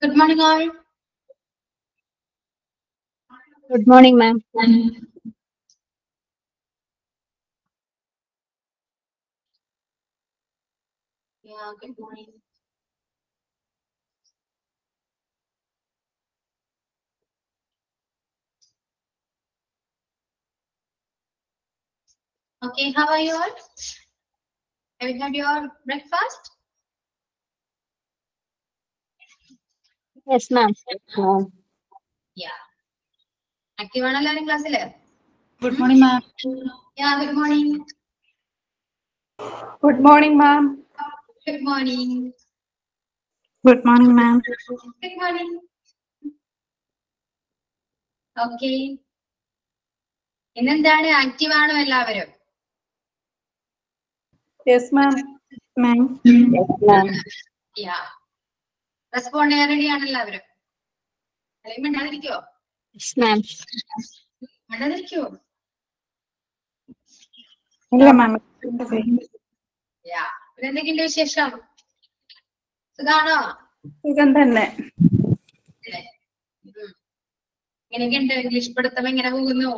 Good morning, all. Good morning, ma'am. Yeah, good morning. Okay, how are you all? Have you had your breakfast? Yes, ma'am. Ma'am. Yeah. Active ആണോ എല്ലാവരും ക്ലാസ്സില് Good morning, ma'am. Yeah, good morning. Good morning, ma'am. Good morning. Good morning, ma'am. Good morning. Okay. ഇന്നെന്താണ് active ആണോ എല്ലാവരും Yes, ma'am. Ma'am. Yes, ma'am. Yeah respond ചെയ്യാൻ ready ആണ് എല്ലാവരും അല്ലെങ്കിൽ മിണ്ടാതിരിക്കോ Yes, ma'am. മിണ്ടാതിരിക്കോ ഇല്ല മാം യാ പിന്നെ എന്തൊക്കെയുണ്ട് വിശേഷം സുഖാണോ സുഖം തന്നെ ഇല്ലേ? ഉം. എങ്ങനെയൊക്കെയുണ്ട് ഇംഗ്ലീഷ് പഠിത്തം എങ്ങനെ പോകുന്നു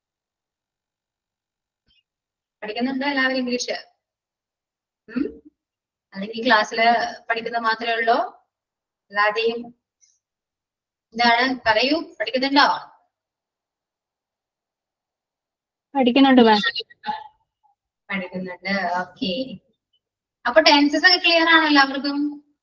പഠിക്കുന്നുണ്ടോ എല്ലാവരും ഇംഗ്ലീഷ് ഉം? അല്ലെങ്കിൽ ക്ലാസ്സില് പഠിക്കുന്നത് മാത്രമേ ഉള്ളൂ അല്ലാതെയും എന്താണ് പറയൂ പഠിക്കുന്നുണ്ടോ പഠിക്കുന്നുണ്ട് മാം പഠിക്കുന്നുണ്ട് ഓക്കെ അപ്പൊ ടെൻസസ് ഒക്കെ ക്ലിയർ ആണോ എല്ലാവർക്കും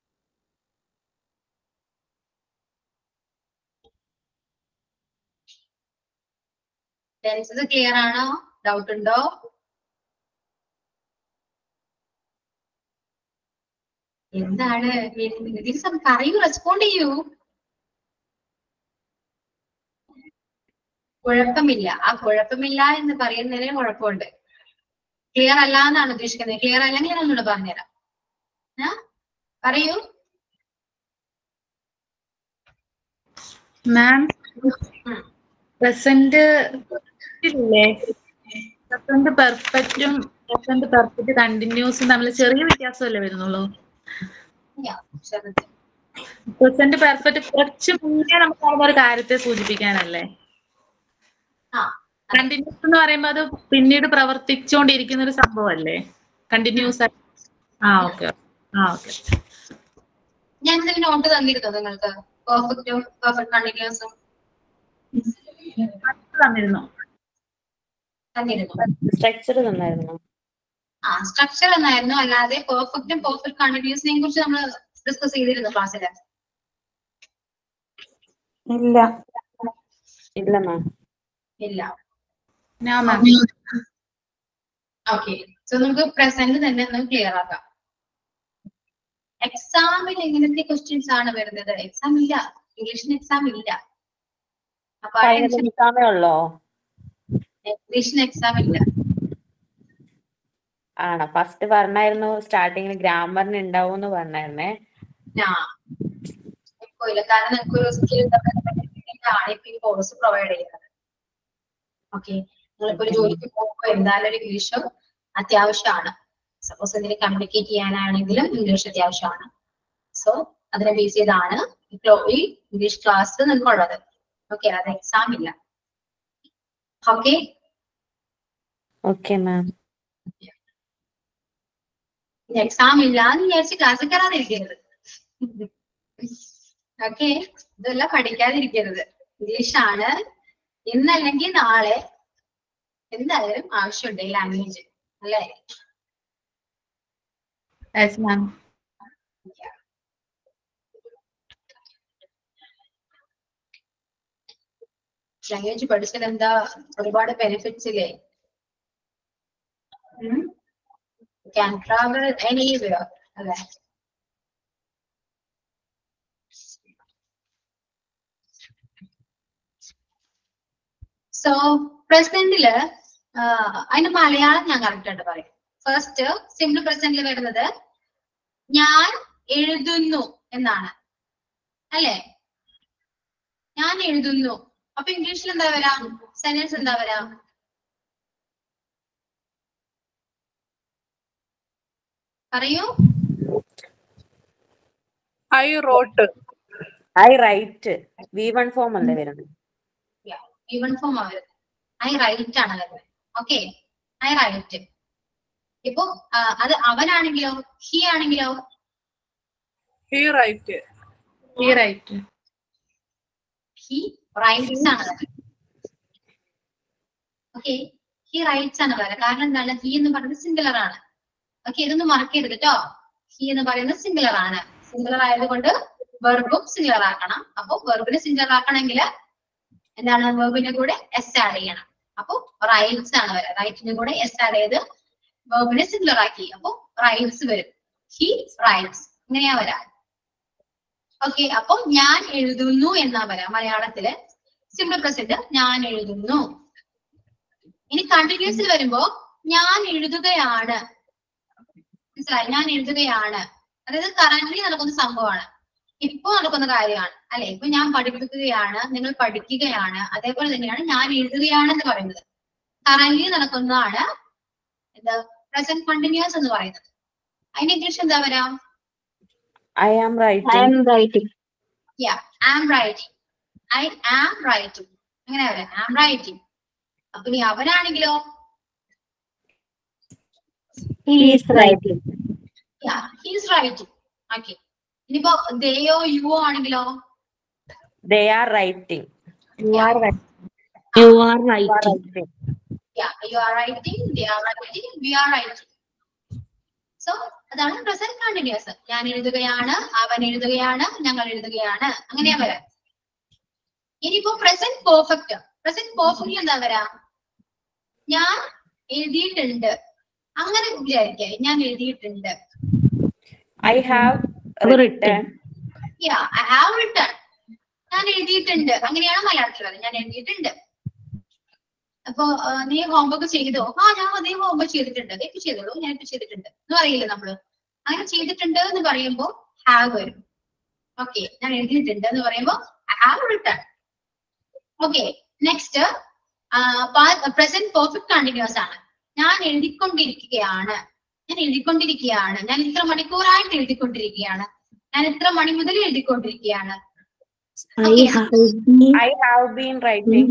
ടെൻസസ് ക്ലിയർ ആണോ ഡൗട്ട് ഉണ്ടോ എന്താണ് ദിവസം പറയൂ റെസ്പോണ്ട് ചെയ്യൂ കുഴപ്പമില്ല ആ കുഴപ്പമില്ല എന്ന് പറയുന്നതിന് കുഴപ്പമുണ്ട് ക്ലിയർ അല്ല എന്നാണ് ഉദ്ദേശിക്കുന്നത് ക്ലിയർ അല്ലെങ്കിൽ ഞാൻ ഒന്നുകൂടെ പറഞ്ഞുതരാം ആ? പറയൂ മാം ഉം. പ്രസന്റ് ഇല്ലേ പ്രസന്റ് പെർഫെക്റ്റും പ്രസന്റ് പെർഫെക്റ്റ് കണ്ടിന്യൂസും തമ്മിൽ ചെറിയ വ്യത്യാസമല്ലേ വരുന്നുള്ളൂ Yeah, ശ്രദ്ധിച്ചു. പ്രസന്റ് പെർഫെക്റ്റ് കുറച്ച് മുന്നേ നമുക്ക് കാണുന്ന ഒരു കാര്യത്തെ സൂചിപ്പിക്കാനല്ലേ ആ കണ്ടിന്യൂസ് എന്ന് പറയുമ്പോൾ അത് പിന്നീട് പ്രവർത്തിച്ചുകൊണ്ടിരിക്കുന്ന ഒരു സംഭവമല്ലേ കണ്ടിന്യൂസ് ആയി ആ ഓക്കെ ആ ഓക്കെ ഞാൻ ഇതിന് നോട്ട് തന്നിരുന്നോ നിങ്ങൾക്ക് പെർഫെക്റ്റും പെർഫെക്റ്റ് കണ്ടിന്യൂസും തന്നിരുന്നു തന്നിരുന്നു സ്ട്രക്ചർ തന്നായിരുന്നു ആ സ്ട്രക്ചർ എന്നായിരുന്നു അല്ലാതെ പെർഫെക്റ്റും പെർഫെക്റ്റ് കണ്ടിന്യൂസിനെയും കുറിച്ച് നമ്മൾ ഡിസ്കസ് ചെയ്തിരുന്നു ക്ലാസ്സിൽ ഇല്ല ഇല്ല മാം ഇല്ല ഞാൻ മാം ഓക്കെ സോ നമുക്ക് പ്രസന്റ് തന്നെ ഒന്ന് ക്ലിയർ ആക്കാം എക്സാമിൽ എങ്ങനത്തെ ക്വസ്റ്റ്യൻസ് ആണ് വരുന്നത് എക്സാം ഇല്ല ഇംഗ്ലീഷിന് എക്സാം ഇല്ല അപ്പൊ ആ ഫൈനൽ എക്സാമേ ഉള്ളോ ഇംഗ്ലീഷിന് എക്സാം ഇല്ല ആണോ ഫസ്റ്റ് പറഞ്ഞായിരുന്നു സ്റ്റാർട്ടിങ്ങിൽ ഗ്രാമറിന് ഉണ്ടാവും എന്ന് പറഞ്ഞായിരുന്നേ ആ ഇപ്പൊ ഇല്ല കാരണം നിങ്ങൾക്ക് ഒരു സ്കിൽ ഡെവലപ്മെന്റ് ആണ് ഇപ്പൊ ഈ കോഴ്സ് പ്രൊവൈഡ് ചെയ്യുന്നത് ഓക്കെ നിങ്ങളിപ്പോ ഒരു ജോലിക്ക് പോകുമ്പോൾ എന്തായാലും ഒരു ഇംഗ്ലീഷ് അത്യാവശ്യമാണ് സപ്പോസ് എന്തെങ്കിലും കമ്മ്യൂണിക്കേറ്റ് ചെയ്യാനാണെങ്കിലും ഇംഗ്ലീഷ് അത്യാവശ്യമാണ് സോ അതിനെ ബേസ് ചെയ്താണ് ഈ ക്ലോ- ഈ ഇംഗ്ലീഷ് ക്ലാസ് നിങ്ങൾക്കുള്ളത് ഓക്കെ അത് എക്സാം ഇല്ല ഓക്കെ ഓക്കെ മാം എക്സാം ഇല്ല എന്ന് വിചാരിച്ച് ക്ലാസ്സിൽ കയറാതിരിക്കരുത് ഓക്കെ ഇതെല്ലാം പഠിക്കാതിരിക്കരുത് ഇംഗ്ലീഷ് ആണ് ഇന്നല്ലെങ്കിൽ നാളെ എന്തായാലും ആവശ്യമുണ്ട് ഈ ലാംഗ്വേജ് അല്ലേ യെസ് മാം ലാംഗ്വേജ് പഠിച്ചിട്ട് എന്താ ഒരുപാട് ബെനിഫിറ്റ്സ് ഇല്ലേ ക്യാൻ ട്രാവൽ എനിവെയർ അല്ലേ സോ പ്രസന്റില് അതിന്റെ മലയാളം ഞാൻ കറക്റ്റ് ആയിട്ട് പറയും ഫസ്റ്റ് സിമ്പിൾ പ്രസന്റിൽ വരുന്നത് ഞാൻ എഴുതുന്നു എന്നാണ് അല്ലേ ഞാൻ എഴുതുന്നു അപ്പൊ ഇംഗ്ലീഷിൽ എന്താ വരാ സെന്റൻസ് എന്താ വരാ പറയൂ I wrote I write V one form അല്ലേ വരുന്നത് ഈവൺ ഫോം ആ വരുന്നത് ഐ റൈറ്റ് ആണ് വരുന്നത് ഓക്കെ ഐ റൈറ്റ് ഇപ്പൊ ആ, അത് അവനാണെങ്കിലോ ഹി ആണെങ്കിലോ ഹി റൈറ്റ് ഈ റൈറ്റ് ഹി റൈറ്റ്സ് ആണ് ഓക്കെ ഹി റൈറ്റ്സ് ആണ് പറയുന്നത് കാരണം എന്താണ് ഹി എന്ന് പറയുന്നത് സിംഗുലർ ആണ് ഓക്കെ ഇതൊന്നും മറക്കരുത് കേട്ടോ ഹി എന്ന് പറയുന്നത് സിംഗുലർ ആണ് സിംഗുലർ ആയതുകൊണ്ട് വെർബും സിംഗുലർ ആക്കണം അപ്പൊ വെർബിനെ സിംഗുലർ ആക്കണമെങ്കിൽ എന്താണ് വെർബിന്റെ കൂടെ എസ് ആഡ് ചെയ്യണം അപ്പൊ റൈറ്റ്സ് ആണ് വരിക റൈറ്റിന്റെ കൂടെ എസ് ആഡ് ചെയ്ത് വെർബിനെ സിംഗുലർ ആക്കി അപ്പൊ റൈറ്റ്സ് വരും ഹി റൈറ്റ്സ് ഇങ്ങനെയാ വരാ ഓക്കെ അപ്പൊ ഞാൻ എഴുതുന്നു എന്നാ വരാം മലയാളത്തില് സിമ്പിൾ പ്രസന്റ് ഞാൻ എഴുതുന്നു ഇനി കണ്ടിന്യൂസിൽ വരുമ്പോ ഞാൻ എഴുതുകയാണ് മനസ്സിലായി ഞാൻ എഴുതുകയാണ് അതായത് കറന്റ് നടക്കുന്ന സംഭവമാണ് ഇപ്പൊ നടക്കുന്ന കാര്യമാണ് അല്ലെ ഇപ്പൊ ഞാൻ പഠിപ്പിക്കുകയാണ് നിങ്ങൾ പഠിക്കുകയാണ് അതേപോലെ തന്നെയാണ് ഞാൻ എഴുതുകയാണ് എന്ന് പറയുന്നത് കറന്റ് നടക്കുന്നതാണ് എന്താ പ്രസന്റ് കണ്ടിന്യൂസ് എന്ന് പറയുന്നത് അതിന്റെ ഇംഗ്ലീഷ് എന്താ വരാം I am I writing am writing am writing I am writing അങ്ങനെ വരാം ആം റൈറ്റിംഗ് അപ്പൊ ഇനി അവനാണെങ്കിലോ he is writing he's writing okay ഇനിയിപ്പോ ദയോ യുവോ ആണെങ്കിലോ they are writing you are you are writing you are writing they are writing we are writing so അതാണ് പ്രസന്റ് കണ്ടിന്യൂസ് ഞാൻ എഴുതുകയാണ് അവൻ എഴുതുകയാണ് ഞങ്ങൾ എഴുതുകയാണ് അങ്ങനെയാ വരാം ഇനിയിപ്പോ പ്രസന്റ് പെർഫെക്റ്റ് പ്രസന്റ് പെർഫെക്റ്റ് എന്താ വരാം ഞാൻ എഴുതിയിട്ടുണ്ട് അങ്ങനെ വിചാരിക്കുക ഞാൻ എഴുതിയിട്ടുണ്ട് I have Written. Written yeah I have written ഞാൻ എഴുതിയിട്ടുണ്ട് അങ്ങനെയാണ് മലയാളത്തിൽ പറയുന്നത് ഞാൻ എഴുതിയിട്ടുണ്ട് അപ്പൊ ആ, നീ ഹോംവർക്ക് ചെയ്തോ ആ ഞാൻ അതേ ഹോംവർക്ക് ചെയ്തിട്ടുണ്ട് ഇപ്പൊ ചെയ്തോളൂ ഞാൻ ഇപ്പൊ ചെയ്തിട്ടുണ്ട് എന്ന് പറയില്ലേ നമ്മള് അങ്ങനെ ചെയ്തിട്ടുണ്ട് എന്ന് പറയുമ്പോ ഹാവ് വരും ഓക്കെ ഞാൻ എഴുതിയിട്ടുണ്ട് എന്ന് പറയുമ്പോ I have written okay next present perfect continuous ആണ് ഞാൻ എഴുതിക്കൊണ്ടിരിക്കുകയാണ് ഞാൻ എഴുതിക്കൊണ്ടിരിക്കുകയാണ് ഞാൻ ഇത്ര മണിക്കൂറായിട്ട് എഴുതിക്കൊണ്ടിരിക്കുകയാണ് ഞാൻ ഇത്ര മണി മുതൽ എഴുതിക്കൊണ്ടിരിക്കുകയാണ് I have been I have been writing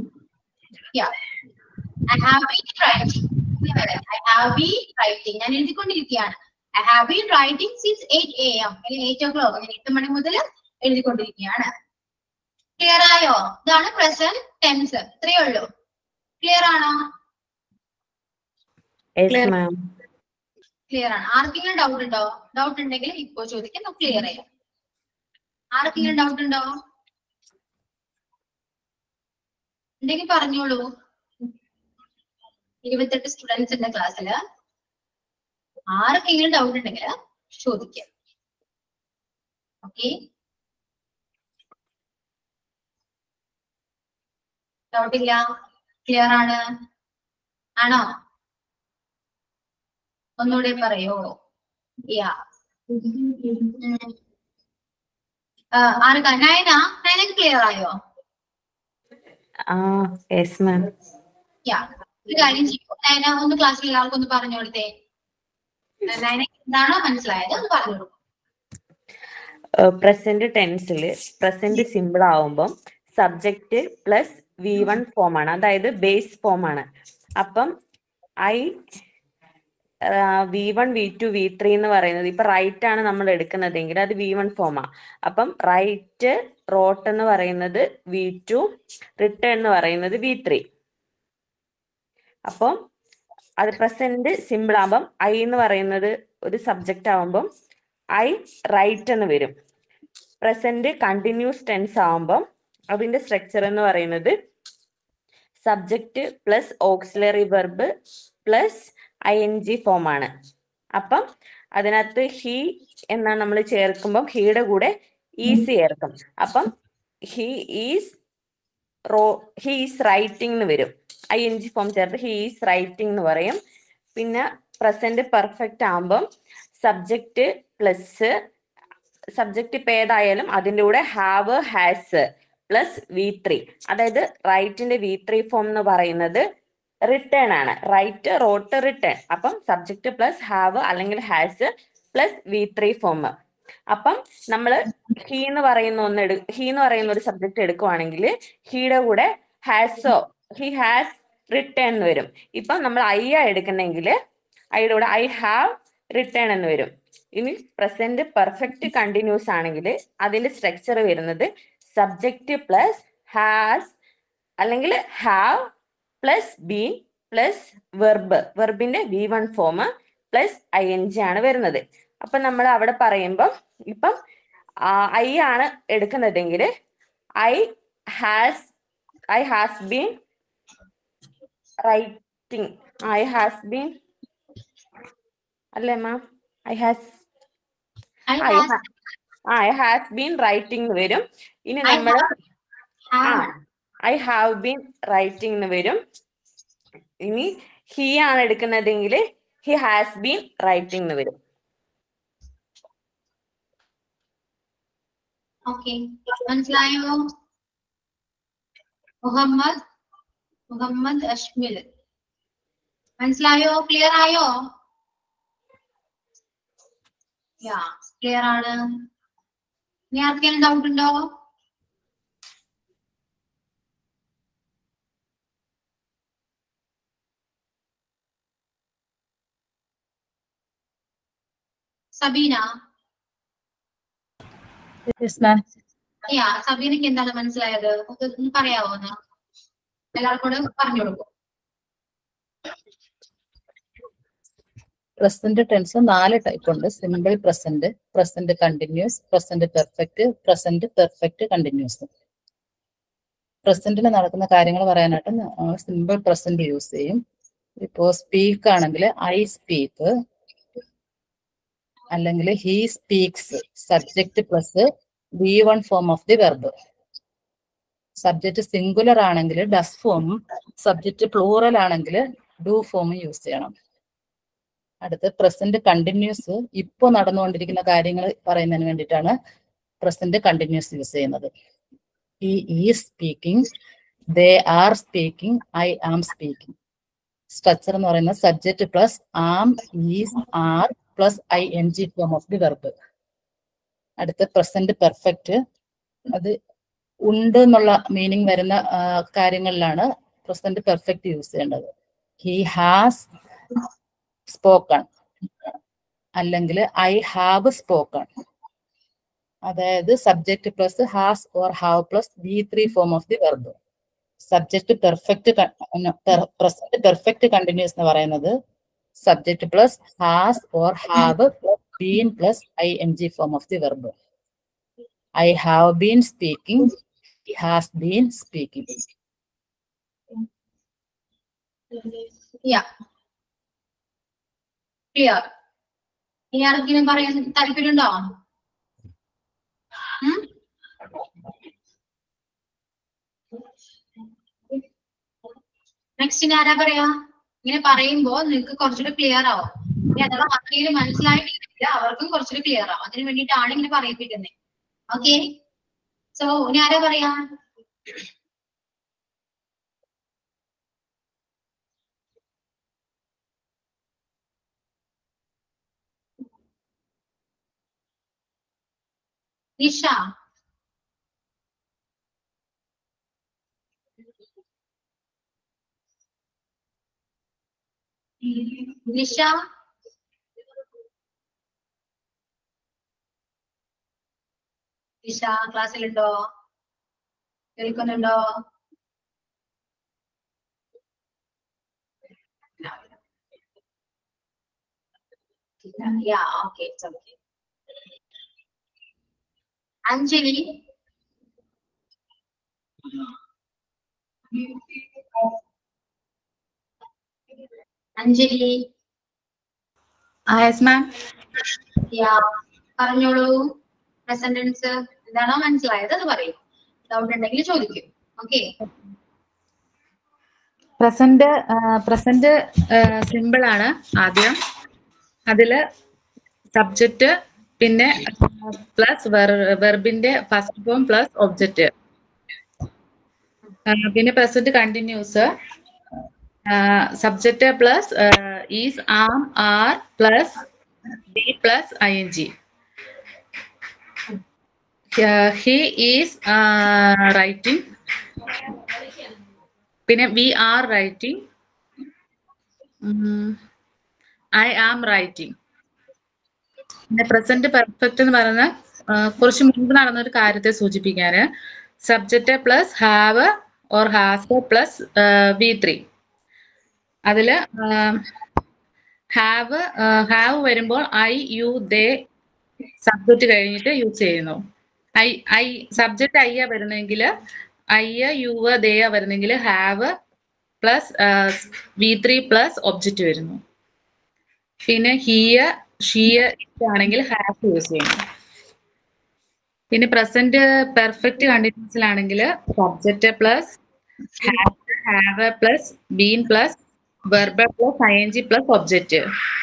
I have been writing I have been writing ഞാൻ എഴുതിക്കൊണ്ടിരിക്കുകയാണ് I have been writing since eight A M അല്ലെങ്കിൽ എയ്റ്റ് ഓ ക്ലോക്ക് ഞാൻ എട്ട് മണി മുതൽ എഴുതിക്കൊണ്ടിരിക്കുകയാണ് ക്ലിയർ ആയോ ഇതാണ് പ്രസന്റ് ടെൻസ് ഇത്രയേ ഉള്ളൂ ക്ലിയർ ആണോ യെസ് മാം ക്ലിയർ ആണ് ആർക്കെങ്കിലും ഡൗട്ട് ഉണ്ടോ ഡൗട്ട് ഉണ്ടെങ്കിൽ ഇപ്പോ ചോദിക്കാം നമുക്ക് ക്ലിയർ ചെയ്യാം ആർക്കെങ്കിലും ഡൗട്ട് ഉണ്ടോ ഉണ്ടെങ്കിൽ പറഞ്ഞോളൂ ഇരുപത്തെട്ട് സ്റ്റുഡൻസ് ഉണ്ട് ക്ലാസ്സില് ആർക്കെങ്കിലും ഡൗട്ട് ഉണ്ടെങ്കിൽ ചോദിക്കാം ഓക്കെ ഡൗട്ട് ഇല്ല ക്ലിയർ ആണ് ആണോ ഒന്നുകൂടെ പറയോ യാ ആർക്കാ നയന നയനക്ക് ക്ലിയർ ആയോ ആ യെസ് മാം യാ ഒരു കാര്യം ചെയ്യൂ നയന ഒന്ന് ക്ലാസ്സിൽ എല്ലാവർക്കും ഒന്ന് പറഞ്ഞു കൊടുത്തേ നയന എന്താണോ മനസ്സിലായത് ഒന്ന് പറഞ്ഞു കൊടുക്കും പ്രസന്റ് ടെൻസിൽ പ്രസന്റ് സിമ്പിൾ ആവുമ്പം subject plus V one form ആണ് അതായത് ബേസ് ഫോം ആണ് അപ്പം I V one V two V three എന്ന് പറയുന്നത് ഇപ്പൊ റൈറ്റ് ആണ് നമ്മൾ എടുക്കുന്നതെങ്കിൽ അത് വി വൺ ഫോമാ അപ്പം റൈറ്റ് റോട്ട് എന്ന് പറയുന്നത് വി ടു റിട്ടേൺ എന്ന് പറയുന്നത് വി ത്രീ അപ്പം അത് പ്രസന്റ് സിമ്പിൾ ആകുമ്പം ഐ എന്ന് പറയുന്നത് ഒരു സബ്ജക്റ്റ് ആവുമ്പം ഐ റൈറ്റ് എന്ന് വരും പ്രസന്റ് കണ്ടിന്യൂസ് ടെൻസ് ആവുമ്പം അതിന്റെ സ്ട്രക്ചർ എന്ന് പറയുന്നത് subject plus auxiliary verb plus I N G form ആണ് അപ്പം അതിനകത്ത് ഹി എന്നാണ് നമ്മൾ ചേർക്കുമ്പം ഹീയുടെ കൂടെ ഈസ് ചേർക്കും അപ്പം ഹി ഈസ് റോ ഹി ഈസ് റൈറ്റിംഗ് എന്ന് വരും ഐ എൻ ജി ഫോം ചേർത്ത് ഹി ഈസ് റൈറ്റിംഗ് എന്ന് പറയും പിന്നെ പ്രസന്റ് പെർഫെക്റ്റ് ആകുമ്പം സബ്ജക്റ്റ് പ്ലസ് സബ്ജക്റ്റ് ഇപ്പം ഏതായാലും അതിൻ്റെ കൂടെ have has plus V three അതായത് റൈറ്റിന്റെ വി ത്രീ ഫോം എന്ന് പറയുന്നത് റിട്ടേൺ ആണ് റൈറ്റ് റോട്ട് റിട്ടേൺ അപ്പം സബ്ജക്റ്റ് പ്ലസ് ഹാവ് അല്ലെങ്കിൽ has plus V three form അപ്പം നമ്മൾ ഹി എന്ന് പറയുന്ന ഒന്ന് എടു ഹി എന്ന് പറയുന്ന ഒരു സബ്ജക്ട് എടുക്കുവാണെങ്കിൽ ഹീയുടെ കൂടെ ഹാസോ ഹി ഹാസ് റിട്ടേൺ എന്ന് വരും ഇപ്പം നമ്മൾ ഐ ആ എടുക്കുന്നെങ്കിൽ ഐയുടെ കൂടെ ഐ ഹാവ് റിട്ടേൺ എന്ന് വരും ഇനി പ്രസന്റ് പെർഫെക്റ്റ് കണ്ടിന്യൂസ് ആണെങ്കിൽ അതിന്റെ സ്ട്രക്ചർ വരുന്നത് സബ്ജക്റ്റ് പ്ലസ് ഹാസ് അല്ലെങ്കിൽ have plus been plus verb വെർബിന്റെ V one form plus I N G ആണ് വരുന്നത് അപ്പൊ നമ്മൾ അവിടെ പറയുമ്പം ഇപ്പം ഐ ആണ് എടുക്കുന്നതെങ്കിൽ I has I has been writing I has been അല്ലേ ma'am I has I I has- I has been writing വരും ഇനി I നമ്മൾ ആ have I have been writing എന്ന് വരും ഇനി ഹി ആണ് എടുക്കുന്നതെങ്കിൽ ഹി ഹാസ് ബീൻ റൈറ്റിംഗ് എന്ന് വരും ഓക്കെ മനസ്സിലായോ മുഹമ്മദ് മുഹമ്മദ് അഷ്മിൽ മനസ്സിലായോ ക്ലിയർ ആയോ യാ ക്ലിയർ ആണ് ഇനി ആർക്കെങ്കിലും ഡൗട്ട് ഉണ്ടോ സബീന Yes, ma'am. യാ സബീനക്ക് എന്താണ് മനസ്സിലായത് ഒന്ന് ഒന്ന് പറയാവോ ഒന്ന് എല്ലാവർക്കും കൂടെ പറഞ്ഞു കൊടുക്കും പ്രസന്റ് ടെൻസ് നാല് ടൈപ്പ് ഉണ്ട് simple present present continuous present perfect present perfect continuous പ്രസന്റിൽ നടക്കുന്ന കാര്യങ്ങൾ പറയാനായിട്ട് സിമ്പിൾ പ്രസന്റ് യൂസ് ചെയ്യും ഇപ്പോ സ്പീക്ക് ആണെങ്കിൽ ഐ സ്പീക്ക് അല്ലെങ്കിൽ he speaks subject plus V one form of the verb subject singular ആണെങ്കിൽ ഡസ് ഫോമും സബ്ജക്ട് പ്ലൂറൽ ആണെങ്കിൽ ഡു ഫോമും യൂസ് ചെയ്യണം അടുത്ത് പ്രസന്റ് കണ്ടിന്യൂസ് ഇപ്പോൾ നടന്നുകൊണ്ടിരിക്കുന്ന കാര്യങ്ങൾ പറയുന്നതിന് വേണ്ടിയിട്ടാണ് പ്രസന്റ് കണ്ടിന്യൂസ് യൂസ് ചെയ്യുന്നത് ഈ ഈ speaking they are speaking I am speaking structure എന്ന് പറയുന്നത് subject plus am is are plus I N G form of the verb അടുത്ത് പ്രസന്റ് പെർഫെക്റ്റ് അത് ഉണ്ട് എന്നുള്ള മീനിങ് വരുന്ന ആ, കാര്യങ്ങളിലാണ് പ്രസന്റ് പെർഫെക്റ്റ് യൂസ് ചെയ്യേണ്ടത് ഹി ഹാസ് സ്പോക്കൺ അല്ലെങ്കിൽ ഐ ഹാവ് സ്പോക്കൺ അതായത് subject plus has or have plus V three form of the verb subject perfect present perfect continuous എന്ന് പറയുന്നത് subject plus has or have plus been plus I N G form of the verb I have been speaking has been speaking yeah clear ഇനി ആർക്കെങ്കിലും പറയാൻ താല്പര്യമുണ്ടോ ഉം? Next ഇനി ആരാ പറയാ ഇങ്ങനെ പറയുമ്പോ നിങ്ങൾക്ക് കുറച്ചുകൂടി ക്ലിയർ ആവും ഇനി അഥവാ ആർക്കെങ്കിലും മനസ്സിലായിട്ടില്ല അവർക്കും കുറച്ചുകൂടി ക്ലിയർ ആവും അതിന് വേണ്ടിയിട്ടാണ് ഇങ്ങനെ പറയിപ്പിക്കുന്നത് ഓക്കെ സോ ഇനി ആരാ പറയാ നിഷ നിഷ നിഷ ക്ലാസ്സിലുണ്ടോ കേൾക്കുന്നുണ്ടോ yeah okay okay Anjali Anjali yes ma'am yeah പറഞ്ഞോളൂ പ്രസന്റൻസ് എന്താണോ മനസ്സിലായത് അത് പറയൂ ഡൗട്ട് ഉണ്ടെങ്കിൽ ചോദിക്കും ഓക്കെ പ്രസന്റ് പ്രസന്റ് സിമ്പിൾ ആണ് ആദ്യം അതില് സബ്ജക്റ്റ് പിന്നെ പ്ലസ് വെർബിന്റെ ഫസ്റ്റ് ഫോം പ്ലസ് ഒബ്ജക്റ്റ് പിന്നെ present continuous subject plus is am are plus B plus I N G he is writing പിന്നെ we are writing I am writing പിന്നെ present perfect എന്ന് പറയുന്ന ആ, കുറച്ച് മുൻപ് നടന്ന ഒരു കാര്യത്തെ സൂചിപ്പിക്കാന് subject plus have or has plus V three അതില് ഹാവ് ഹാവ് വരുമ്പോൾ ഐ യു ദേ സബ്ജക്റ്റ് കഴിഞ്ഞിട്ട് യൂസ് ചെയ്യുന്നു ഐ ഐ സബ്ജക്റ്റ് ഐ വരുന്നെങ്കിൽ ഐ യു ദേ വരുന്നെങ്കിൽ have plus V three plus object വരുന്നു പിന്നെ ഹിയ ഷിയ ആണെങ്കിൽ ഹാവ് യൂസ് ചെയ്യുന്നു പിന്നെ പ്രസന്റ് പെർഫെക്റ്റ് കണ്ടിന്യൂസിലാണെങ്കിൽ subject plus have plus been plus verb plus I N G plus object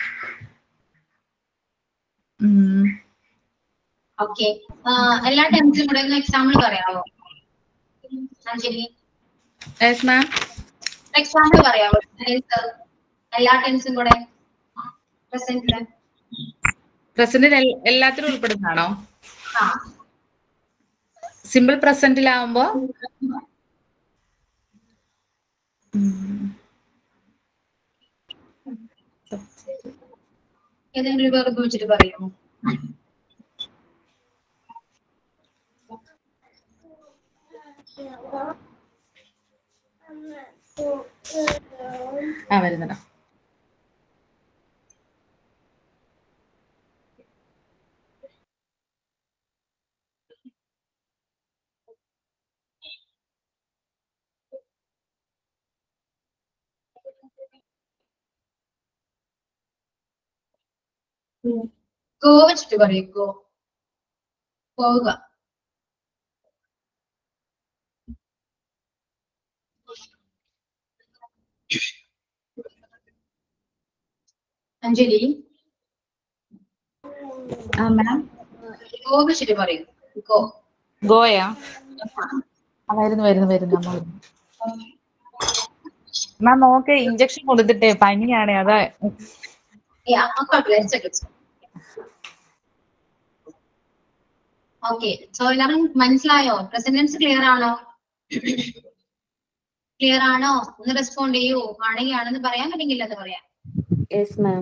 okay എല്ലാ ടെൻസും കൂടെ ഒന്ന് എക്സാമ്പിൾ പറയാമോ അഞ്ജലി യെസ് മാം എക്സാമ്പിൾ പറയാമോ Tense, എല്ലാ ടെൻസും കൂടെ പ്രസന്റില് പ്രസന്റിൽ എല്ലാത്തിലും ഉൾപ്പെടുന്നതാണോ ആ സിമ്പിൾ പ്രസന്റിലാവുമ്പോ ഏതെങ്കിലും ഒരു വെറുതെ വെച്ചിട്ട് പറയുമോ ആ വരുന്നതാ ഗോ വെച്ചിട്ട് പറയും ഗോ പോവുക അഞ്ജലി ആ മാം ഗോ വെച്ചിട്ട് പറയും ഗോ ഗോയാ ആ വരുന്നു വരുന്നു വരുന്നു അമ്മ വരുന്നു മാം നോക്ക് ഇഞ്ചക്ഷൻ കൊടുത്തിട്ടേ പനിയാണേ അതാ ഓക്കെ സോ എല്ലാവരും മനസ്സിലായോ പ്രസന്റൻസ് ക്ലിയർ ആണോ ക്ലിയർ ആണോ ഒന്ന് റെസ്പോണ്ട് ചെയ്യൂ ആണെങ്കിൽ ആണെന്ന് പറയാൻ അല്ലെങ്കിൽ എന്ന് പറയാം യെസ് മാം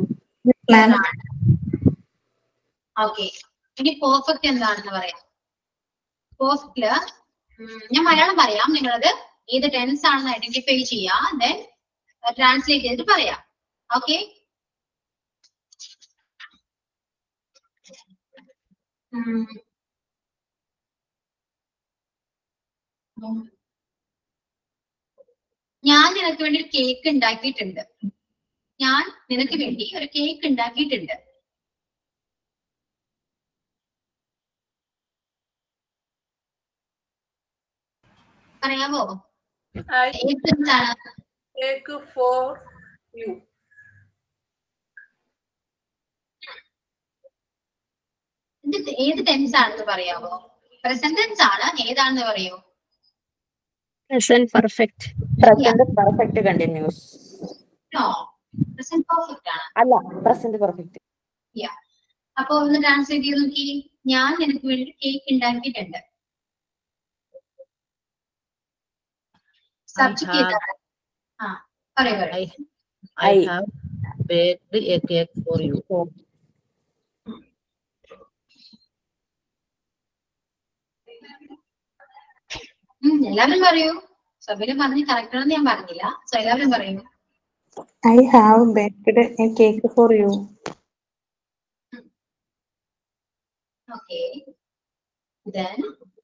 ഓക്കെ ഇനി പെർഫെക്റ്റ് എന്താണെന്ന് പറയാം പെർഫെക്റ്റില് ഞാൻ മലയാളം പറയാം നിങ്ങളത് ഏത് ടെൻസ് ആണെന്ന് ഐഡന്റിഫൈ ചെയ്യാ ദെൻ ട്രാൻസ്ലേറ്റ് ചെയ്തിട്ട് പറയാം ഓക്കെ ഞാൻ നിനക്ക് വേണ്ടി ഒരു കേക്ക് ഉണ്ടാക്കിയിട്ടുണ്ട് ഞാൻ നിനക്ക് വേണ്ടി ഒരു കേക്ക് ഉണ്ടാക്കിയിട്ടുണ്ട് പറയാമോ I ഏത് എന്താണ് take for you. ഇത് ഏത് ടെൻസ് ആണെന്ന് പറയാമോ പ്രസന്റ് ടെൻസ് ആണ് ഏതാണെന്ന് പറയൂ Present perfect. Present perfect continuous no present perfect ആണ് അല്ല പ്രസന്റ് പെർഫെക്റ്റ് അപ്പൊ ഒന്ന് ട്രാൻസ്ലേറ്റ് ചെയ്ത് നോക്കി ഞാൻ നിനക്ക് വേണ്ടി കേക്ക് ഉണ്ടാക്കിയിട്ടുണ്ട് സബ്ജക്ട് have- ചെയ്താണ് ആ പറയൂ പറയൂ I, I I- have baked a cake for you. ഉം, എല്ലാവരും പറയൂ സബിന് പറഞ്ഞ് കറക്റ്റ് ആണെന്ന് ഞാൻ പറഞ്ഞില്ല സോ എല്ലാവരും പറയൂ I have baked a cake for you. Okay then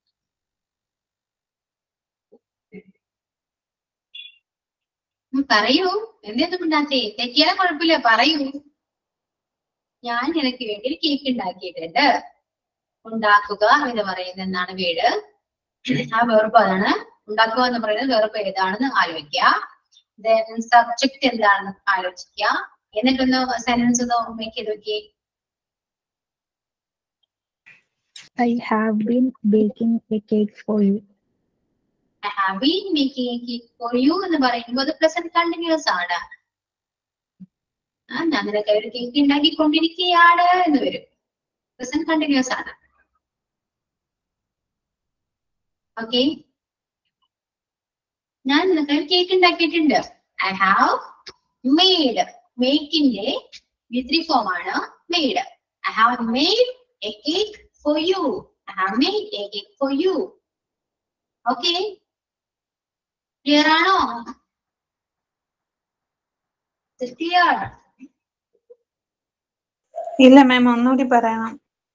പറയൂ എന്തെന്നും ഉണ്ടാത്തേ തെറ്റിയാലും കുഴപ്പമില്ല പറയൂ ഞാൻ നിനക്ക് വേണ്ടി ഒരു കേക്ക് ഉണ്ടാക്കിയിട്ടുണ്ട് ഉണ്ടാക്കുക എന്ന് പറയുന്ന എന്താണ് വീട് ആ വെറുപ്പ് അതാണ് ഉണ്ടാക്കുക എന്ന് പറയുന്നത് വെറുപ്പ് ഏതാണെന്ന് ആലോചിക്കുക ദെൻ സബ്ജക്ട് എന്താണെന്ന് ആലോചിക്കുക എന്നിട്ടൊന്ന് സെന്റൻസ് ഒന്ന് മേക്ക് ചെയ്ത് നോക്കി I have been baking a cake for you. I have been making a cake for you എന്ന് പറയുമ്പോൾ അത് പ്രസന്റ് കണ്ടിന്യൂസ് ആണ് ആ, ഞാൻ നിനക്ക് ഒരു കേക്ക് ഉണ്ടാക്കിക്കൊണ്ടിരിക്കുകയാണ് എന്ന് വരും പ്രസന്റ് കണ്ടിന്യൂസ് ആണ് ഓക്കെ ഞാൻ നിങ്ങൾക്ക് കേക്ക് ഉണ്ടാക്കിയിട്ടുണ്ട് ഐ ഹാവ് മെയ്ഡ് മേക്കിന്റെ വിത്രി ഫോം ആണ് made I have made a cake for you I have made a cake for you okay clear ആണോ ക്ലിയർ ഇല്ല മാം ഒന്നുകൂടി പറയണം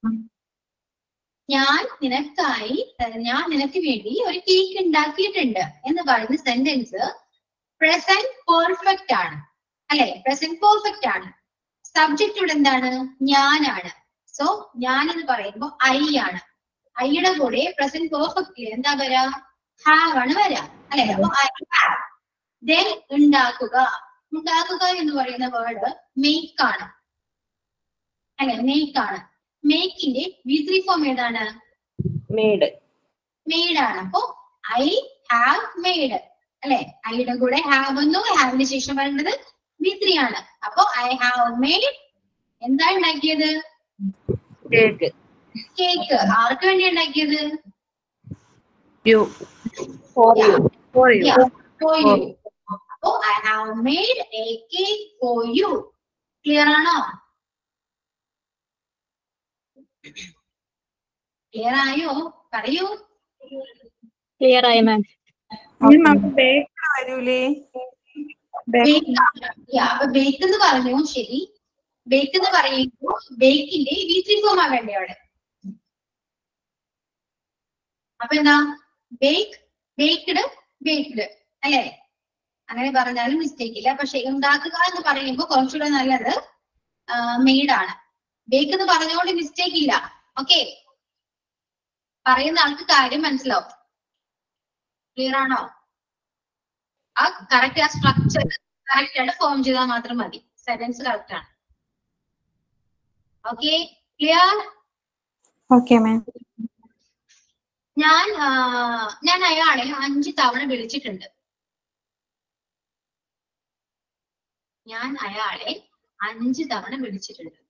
ഞാൻ നിനക്കായി ഏഹ് ഞാൻ നിനക്ക് വേണ്ടി ഒരു കേക്ക് ഉണ്ടാക്കിയിട്ടുണ്ട് എന്ന് പറയുന്ന സെന്റൻസ് പ്രസന്റ് പെർഫെക്റ്റ് ആണ് അല്ലെ പ്രസന്റ് പെർഫെക്റ്റ് ആണ് സബ്ജക്റ്റ് ഇവിടെ എന്താണ് ഞാനാണ് സോ ഞാൻ എന്ന് പറയുമ്പോൾ ഐ ആണ് ഐയുടെ കൂടെ പ്രസന്റ് പെർഫെക്റ്റ് എന്താ വരാ ഹാവ് ആണ് വരാ അല്ലെ അപ്പൊ ഐ ഹാവ് ദെൻ ഉണ്ടാക്കുക ഉണ്ടാക്കുക എന്ന് പറയുന്ന വേർഡ് മേക്ക് ആണ് അല്ലെ മേക്ക് ആണ് മേക്കിന്റെ വിത്രി ഫോം ഏതാണ് മെയ്ഡ് മെയ്ഡ് ആണ് അപ്പോ ഐ ഹാവ് മെയ്ഡ് അല്ലെ ഐയുടെ കൂടെ ഹാവ് വന്നു ഹാവിന് ശേഷം വേണ്ടത് വിത്രി ആണ് അപ്പോ ഐ ഹാവ് മെയ്ഡ് എന്താ ഉണ്ടാക്കിയത് കേക്ക് കേക്ക് ആർക്ക് വേണ്ടി ഉണ്ടാക്കിയത് you for you for you Yeah, for you. അപ്പോ I have made a cake for you clear ആണോ ക്ലിയർ ആയോ പറയൂ Clear ആയി മാം ഇനി നമുക്ക് ബേക്ക് വരൂലേ ബേക്ക് അപ്പൊ ബേക്ക് എന്ന് പറഞ്ഞു ശരി ബേക്ക് എന്ന് പറയുമ്പോൾ ബേക്കിന്റെ വീത്രി ഫോമാ വേണ്ടേ അവിടെ അപ്പൊ എന്താ ബേക്ക് ബേക്ക്ഡ് ബേക്ക്ഡ് അല്ലേ അങ്ങനെ പറഞ്ഞാലും മിസ്റ്റേക്ക് ഇല്ല പക്ഷെ ഉണ്ടാക്കുക എന്ന് പറയുമ്പോൾ കുറച്ചുകൂടെ നല്ലത് മെയ്ഡ് ആണ് ബേക്ക് എന്ന് പറഞ്ഞുകൊണ്ട് മിസ്റ്റേക്ക് ഇല്ല ഓക്കെ പറയുന്ന ആൾക്ക് കാര്യം മനസ്സിലാവും ക്ലിയർ ആണോ ആ കറക്റ്റ് ആ സ്ട്രക്ചർ കറക്റ്റ് ആയിട്ട് ഫോം ചെയ്താൽ മാത്രം മതി സെന്റൻസ് കറക്റ്റ് ആണ് ഓക്കെ ക്ലിയർ ഓക്കെ മാം ഞാൻ ആ, ഞാൻ അയാളെ അഞ്ച് തവണ വിളിച്ചിട്ടുണ്ട് ഞാൻ അയാളെ അഞ്ച് തവണ വിളിച്ചിട്ടുണ്ട്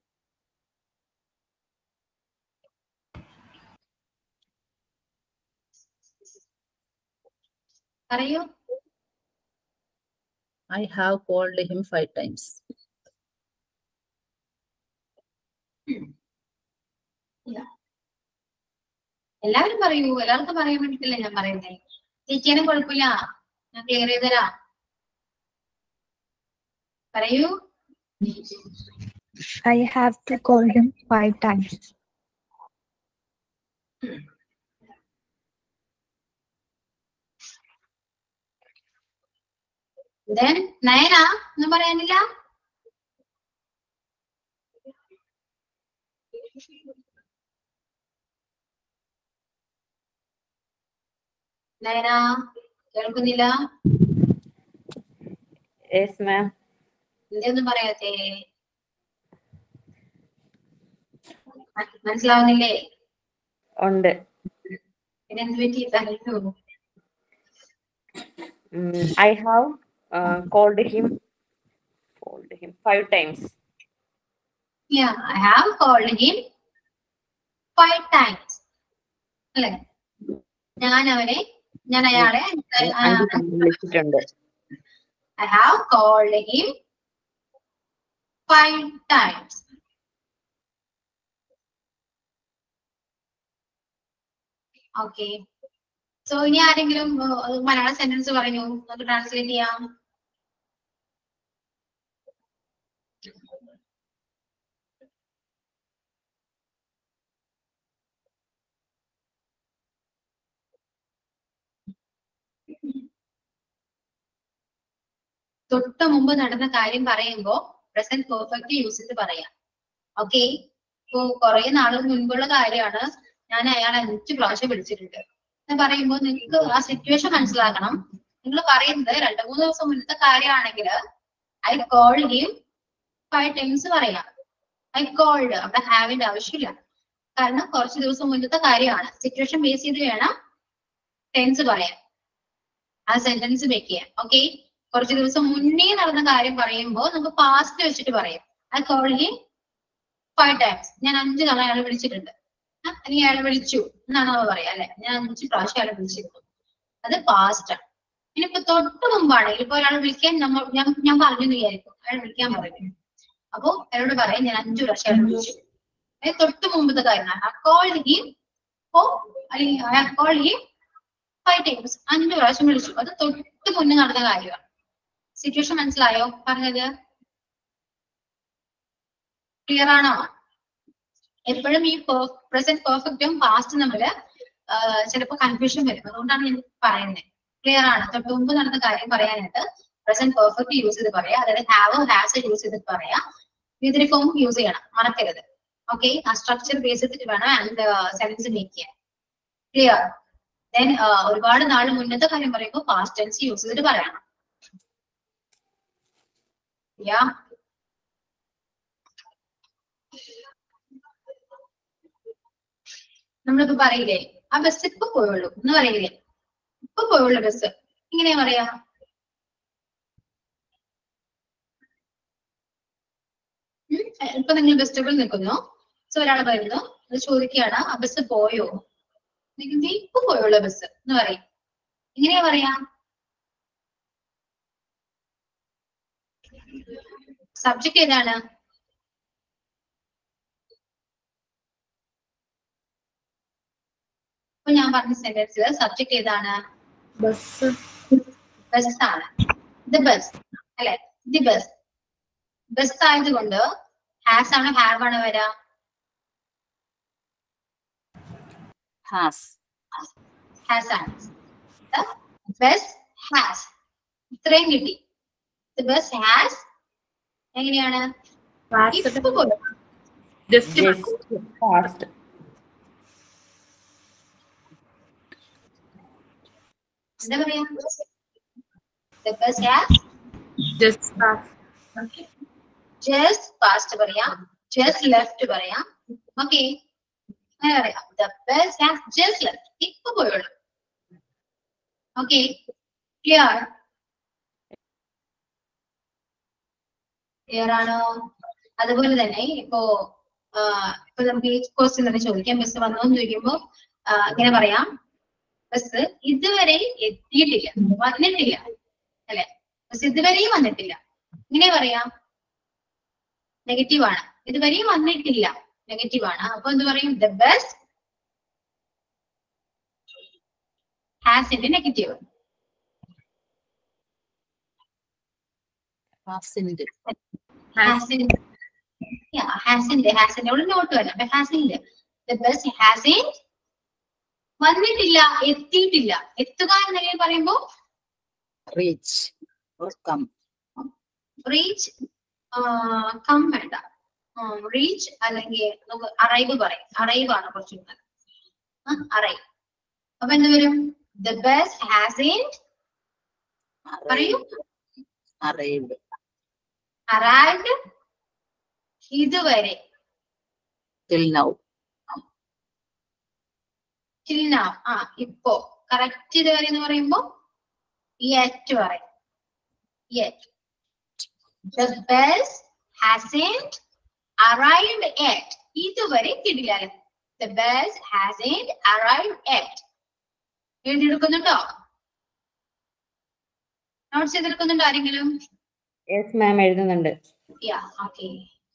പറയൂ I have called him five times. എല്ലാവരും പറയൂ എല്ലാവർക്കും പറയാൻ വേണ്ടിട്ടല്ലേ ഞാൻ പറയുന്നേ ചേച്ചിയാനും കുഴപ്പമില്ല ഞാൻ ക്ലിയർ ചെയ്തരാം പറയൂ I have to call him five times. then Nayana ഒന്നും പറയാനില്ല നയന കേൾക്കുന്നില്ല യെസ് മാം എന്തൊന്നും പറയാത്തേ മ- മനസ്സിലാവുന്നില്ലേ ഉണ്ട് പിന്നെ എന്ത് പറ്റി പറയൂ I have called him called him five times Yeah, I have called him five times. അല്ലേ ഞാൻ അവനെ ഞാൻ അയാളെ അഞ്ച് തവണ വിളിച്ചിട്ടുണ്ട് I have called him five times okay so ഇനി ആരെങ്കിലും uh, മലയാള സെന്റൻസ് പറഞ്ഞു നമുക്ക് ട്രാൻസ്ലേറ്റ് ചെയ്യാം തൊട്ട് മുമ്പ് നടന്ന കാര്യം പറയുമ്പോ പ്രസന്റ് പെർഫെക്റ്റ് യൂസ് ചെയ്ത് പറയാം ഓക്കെ ഇപ്പൊ കുറെ നാൾ മുൻപുള്ള കാര്യമാണ് ഞാൻ അയാളെ അഞ്ച് പ്രാവശ്യം വിളിച്ചിട്ടുണ്ട് എന്ന് പറയുമ്പോൾ നിങ്ങൾക്ക് ആ സിറ്റുവേഷൻ മനസ്സിലാക്കണം നിങ്ങൾ പറയുന്നത് രണ്ടു മൂന്ന് ദിവസം മുന്നത്തെ കാര്യമാണെങ്കിൽ I called him five times പറയാം ഐ കോൾഡ് അവിടെ ഹാവിന്റെ ആവശ്യമില്ല കാരണം കുറച്ച് ദിവസം മുന്നത്തെ കാര്യമാണ് സിറ്റുവേഷൻ ബേസ് ചെയ്ത് വേണം ടെൻസ് പറയാൻ ആ സെന്റൻസ് മേക്ക് ചെയ്യാൻ ഓക്കെ കുറച്ച് ദിവസം മുന്നേ നടന്ന കാര്യം പറയുമ്പോൾ നമുക്ക് പാസ്റ്റ് വെച്ചിട്ട് പറയാം I call him five times ഞാൻ അഞ്ച് തവണ അയാളെ വിളിച്ചിട്ടുണ്ട് ആ, അല്ലെങ്കിൽ അയാളെ വിളിച്ചു എന്നാണ് നമ്മൾ പറയാ അല്ലെ ഞാൻ അഞ്ച് പ്രാവശ്യം അയാളെ വിളിച്ചിരുന്നു അത് പാസ്റ്റ് ആണ് ഇനി ഇപ്പൊ തൊട്ട് മുമ്പാണെങ്കിൽ ഇപ്പൊ ഒരാൾ വിളിക്കാൻ നമ്മൾ ഞാൻ ഞാൻ പറഞ്ഞു എന്ന് വിചാരിക്കും അയാൾ വിളിക്കാൻ പറയും അപ്പൊ അയാളോട് പറയാം ഞാൻ അഞ്ചു പ്രാവശ്യം അയാളെ വിളിച്ചു അത് തൊട്ട് മുമ്പത്തെ കാര്യമാണ് കോൾ ഹിം ഓ അല്ലെങ്കിൽ കോൾ ഹിം ഫൈവ് ടൈംസ് അഞ്ചു പ്രാവശ്യം വിളിച്ചു അത് തൊട്ട് മുന്നേ നടന്ന കാര്യമാണ് സിറ്റുവേഷൻ മനസ്സിലായോ പറഞ്ഞത് ക്ലിയർ ആണോ എപ്പോഴും ഈ പ്രസന്റ് പെർഫെക്റ്റും പാസ്റ്റ് തമ്മില് ചിലപ്പോൾ കൺഫ്യൂഷൻ വരും അതുകൊണ്ടാണ് ഞാൻ പറയുന്നത് ക്ലിയർ ആണ് തൊട്ട് മുമ്പ് നടന്ന കാര്യം പറയാനായിട്ട് പ്രസന്റ് പെർഫെക്റ്റ് യൂസ് ചെയ്ത് പറയാം അതായത് ഹാവ് ഹാസ് യൂസ് ചെയ്ത് പറയാം ഇതിന് ഫോം യൂസ് ചെയ്യണം മറക്കരുത് ഓക്കെ ആ സ്ട്രക്ചർ ബേസ് ചെയ്തിട്ട് വേണം ആൻഡ് സെൻസ് മേക്ക് ചെയ്യാൻ ക്ലിയർ ദെൻ ഒരുപാട് നാൾ മുന്നത്തെ കാര്യം പറയുമ്പോൾ പാസ്റ്റ് ടെൻസ് യൂസ് ചെയ്തിട്ട് പറയണം യാ നമ്മളിപ്പോ പറയില്ലേ ആ ബസ് ഇപ്പൊ പോയുള്ളൂ എന്ന് പറയില്ലേ ഇപ്പൊ പോയുള്ളൂ ബസ് ഇങ്ങനെയാ പറയാ ഉം, ഇപ്പൊ നിങ്ങൾ ബസ് സ്റ്റോപ്പിൽ നിൽക്കുന്നു സോ ഒരാൾ പറയുന്നു അത് ചോദിക്കുകയാണ് ആ ബസ് പോയോ നിങ്ങൾ ഇപ്പൊ പോയുള്ളൂ ബസ് എന്ന് പറയും എങ്ങനെയാ പറയാ സബ്ജക്ട് ഏതാണ് ഇപ്പൊ ഞാൻ പറഞ്ഞ സെന്റൻസിൽ സബ്ജക്ട് ഏതാണ് ബസ് ബസ് ആണ് ദ ബസ് അല്ലെ ദി ബസ് ബസ് ആയതുകൊണ്ട് ഹാസ് ആണോ ഹാവ് ആണോ വരാ ഹാസ് ഹാസ് ആണ് ബസ് ഹാസ് ഇത്രയും കിട്ടി ദ ബസ് ഹാസ് എങ്ങനെയാണ് ഇപ്പൊ പോയി. ജസ്റ്റ് പാസ്റ്റ് എന്താ പറയാ the bus has just just past പറയാം ജസ്റ്റ് ലെഫ്റ്റ് പറയാം ഓക്കെ അങ്ങനെ പറയാം the bus has just left ഇപ്പൊ പോയുള്ളൂ ഓക്കെ ക്ലിയർ ക്ലിയർ ആണോ അതുപോലെ തന്നെ ഇപ്പോ ആ, ഇപ്പൊ നമുക്ക് ഈ ക്വസ്റ്റ്യൻ തന്നെ ചോദിക്കാം ബസ് വന്നോ എന്ന് ചോദിക്കുമ്പോ ആ, ഇങ്ങനെ പറയാം ബസ് ഇതുവരെ എത്തിയിട്ടില്ല വന്നിട്ടില്ല അല്ലെ ബസ് ഇതുവരെയും വന്നിട്ടില്ല ഇങ്ങനെ പറയാം നെഗറ്റീവ് ആണ് ഇതുവരെയും വന്നിട്ടില്ല നെഗറ്റീവ് ആണ് അപ്പൊ എന്ത് പറയും ദ ബസ് ഹാസിന്റെ നെഗറ്റീവ് ഹാസിന്റെ ഹാസിന്റെ ഹാസിന്റെ ഹാസിന്റെ അവിടെ നോട്ട് വരാം അപ്പൊ ഹാസിന്റെ ദ ബസ് ഹാസിൻ വന്നിട്ടില്ല എത്തിയിട്ടില്ല എത്തുക എന്നെങ്കിലും പറയുമ്പോ റീച്ച് കം റീച്ച് കം വേണ്ട റീച്ച് അല്ലെങ്കിൽ നമുക്ക് അറൈവ് പറയും അറൈവ് ആണ് കുറച്ചുകൂടെ അറൈവ് അപ്പൊ എന്ത് വരും ദ ബസ് ഹാസിൻ പറയൂ അറൈവ്ഡ് അറൈവ്ഡ് ഇതുവരെ ടിൽ നൗ till now ആ ഇപ്പോ കറക്റ്റ് ഇതുവരെ എന്ന് പറയുമ്പോ യെറ്റ് പറയും yet the bus hasn't arrived yet ഇതുവരെ എത്തിയിട്ടില്ല the bus hasn't arrived yet എഴുതിയെടുക്കുന്നുണ്ടോ നോട്ട്സ് ചെയ്തെടുക്കുന്നുണ്ടോ ആരെങ്കിലും യെസ് മാം എഴുതുന്നുണ്ട് യാ ഓക്കെ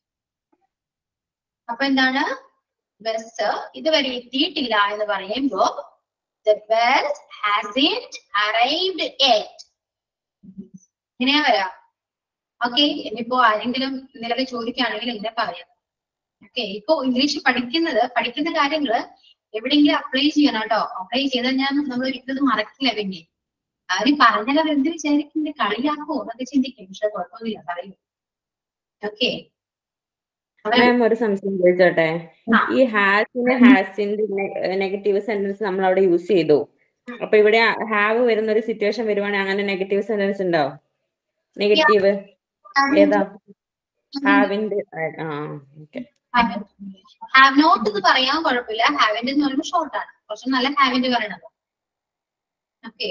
അപ്പൊ എന്താണ് ബസ് ഇതുവരെ എത്തിയിട്ടില്ല എന്ന് പറയുമ്പോ the bus hasn't arrived yet ഇങ്ങനെയാ വരാം ഓക്കെ ഇനിയിപ്പോ ആരെങ്കിലും നിലവിൽ ചോദിക്കുകയാണെങ്കിൽ ഇങ്ങനെ പറയാം ഓക്കെ ഇപ്പൊ ഇംഗ്ലീഷ് പഠിക്കുന്നത് പഠിക്കുന്ന കാര്യങ്ങള് എവിടെയെങ്കിലും അപ്ലൈ ചെയ്യണം കേട്ടോ അപ്ലൈ ചെയ്താൽ ഞാൻ നമ്മൾ ഒരിക്കലും മറക്കില്ല പിന്നെ ആരും പറഞ്ഞാൽ അവർ എന്ത് വിചാരിക്കും കളിയാക്കോ എന്നൊക്കെ ചിന്തിക്കും പക്ഷെ കുഴപ്പമൊന്നുമില്ല പറയൂ ഓക്കെ മാം ഒരു സംശയം ചോദിച്ചോട്ടെ ആ. ഈ ഹാസിന് ഹാസിന്റെ നെഗറ്റീവ് സെന്റൻസ് നമ്മൾ അവിടെ യൂസ് ചെയ്തു അപ്പൊ ഇവിടെ ഹാവ് വരുന്ന ഒരു സിറ്റുവേഷൻ വരുവാണെങ്കിൽ അങ്ങനെ നെഗറ്റീവ് സെന്റൻസ് ഉണ്ടോ നെഗറ്റീവ് ഏതാ ഹാവിന്റെ ആ ഓക്കെ ഹാവ് നോട്ട് എന്ന് പറയാൻ കുഴപ്പമില്ല ഹാവിന്റെ എന്ന് പറയുമ്പോൾ ഷോർട്ട് ആണ് കുറച്ച് നല്ല ഹാവിന്റെ പറയണത് ഓക്കെ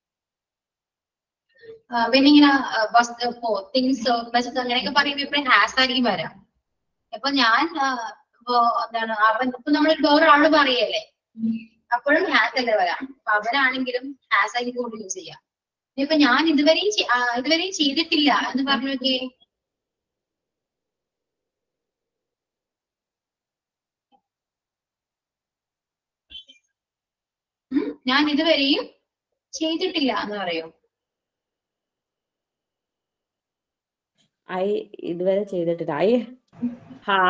പിന്നെ ഇങ്ങനെ തിങ്സ് ബസ് അങ്ങനെയൊക്കെ പറയുമ്പോൾ ഇപ്പഴും ഹാസ് ആയിരിക്കും വരാം അപ്പൊ ഞാൻ ഇപ്പൊ എന്താണ് അവൻ ഇപ്പൊ നമ്മൾ വേറൊരാള് പറയല്ലേ അപ്പോഴും ഹാസ് അല്ലേ വരാം അപ്പൊ അവരാണെങ്കിലും ഹാസ് ആയിട്ട് കൊണ്ട് യൂസ് ചെയ്യാം ഇപ്പൊ ഞാൻ ഇതുവരെയും ചെ- ആ, ഇതുവരെയും ചെയ്തിട്ടില്ല എന്ന് പറഞ്ഞു നോക്കിയേ ഉം, ഞാൻ ഇതുവരെയും ചെയ്തിട്ടില്ല എന്ന് പറയൂ ഐ ഇതുവരെ ചെയ്തിട്ടില്ല ഐ ഹാ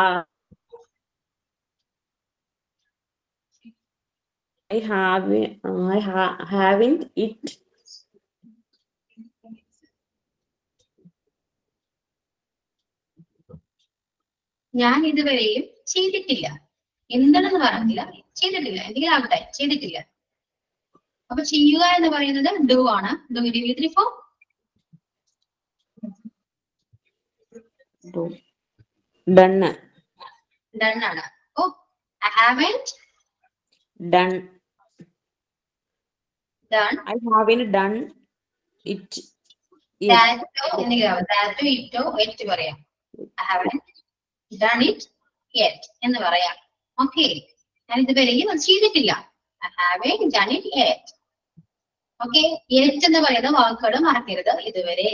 I have I haven't it ഞാൻ ഇതുവരെയും ചെയ്തിട്ടില്ല എന്താണെന്ന് പറഞ്ഞില്ല ചെയ്തിട്ടില്ല എന്തെങ്കിലും ആവട്ടെ ചെയ്തിട്ടില്ല അപ്പൊ ചെയ്യുക എന്ന് പറയുന്നത് ഡു ആണ് do three four done done ആണ് oh I haven't done done I haven't done it ദാറ്റോ എന്നിങ്ങനെ ദാറ്റോ ഇറ്റോ എറ്റ് പറയാം I haven't done it yet എന്ന് പറയാം ഓക്കെ ഞാൻ ഇതുവരെയും അത് ചെയ്തിട്ടില്ല I have done it yet okay yet എന്ന് പറയുന്ന വാക്കുകൾ മറക്കരുത് ഇതുവരെ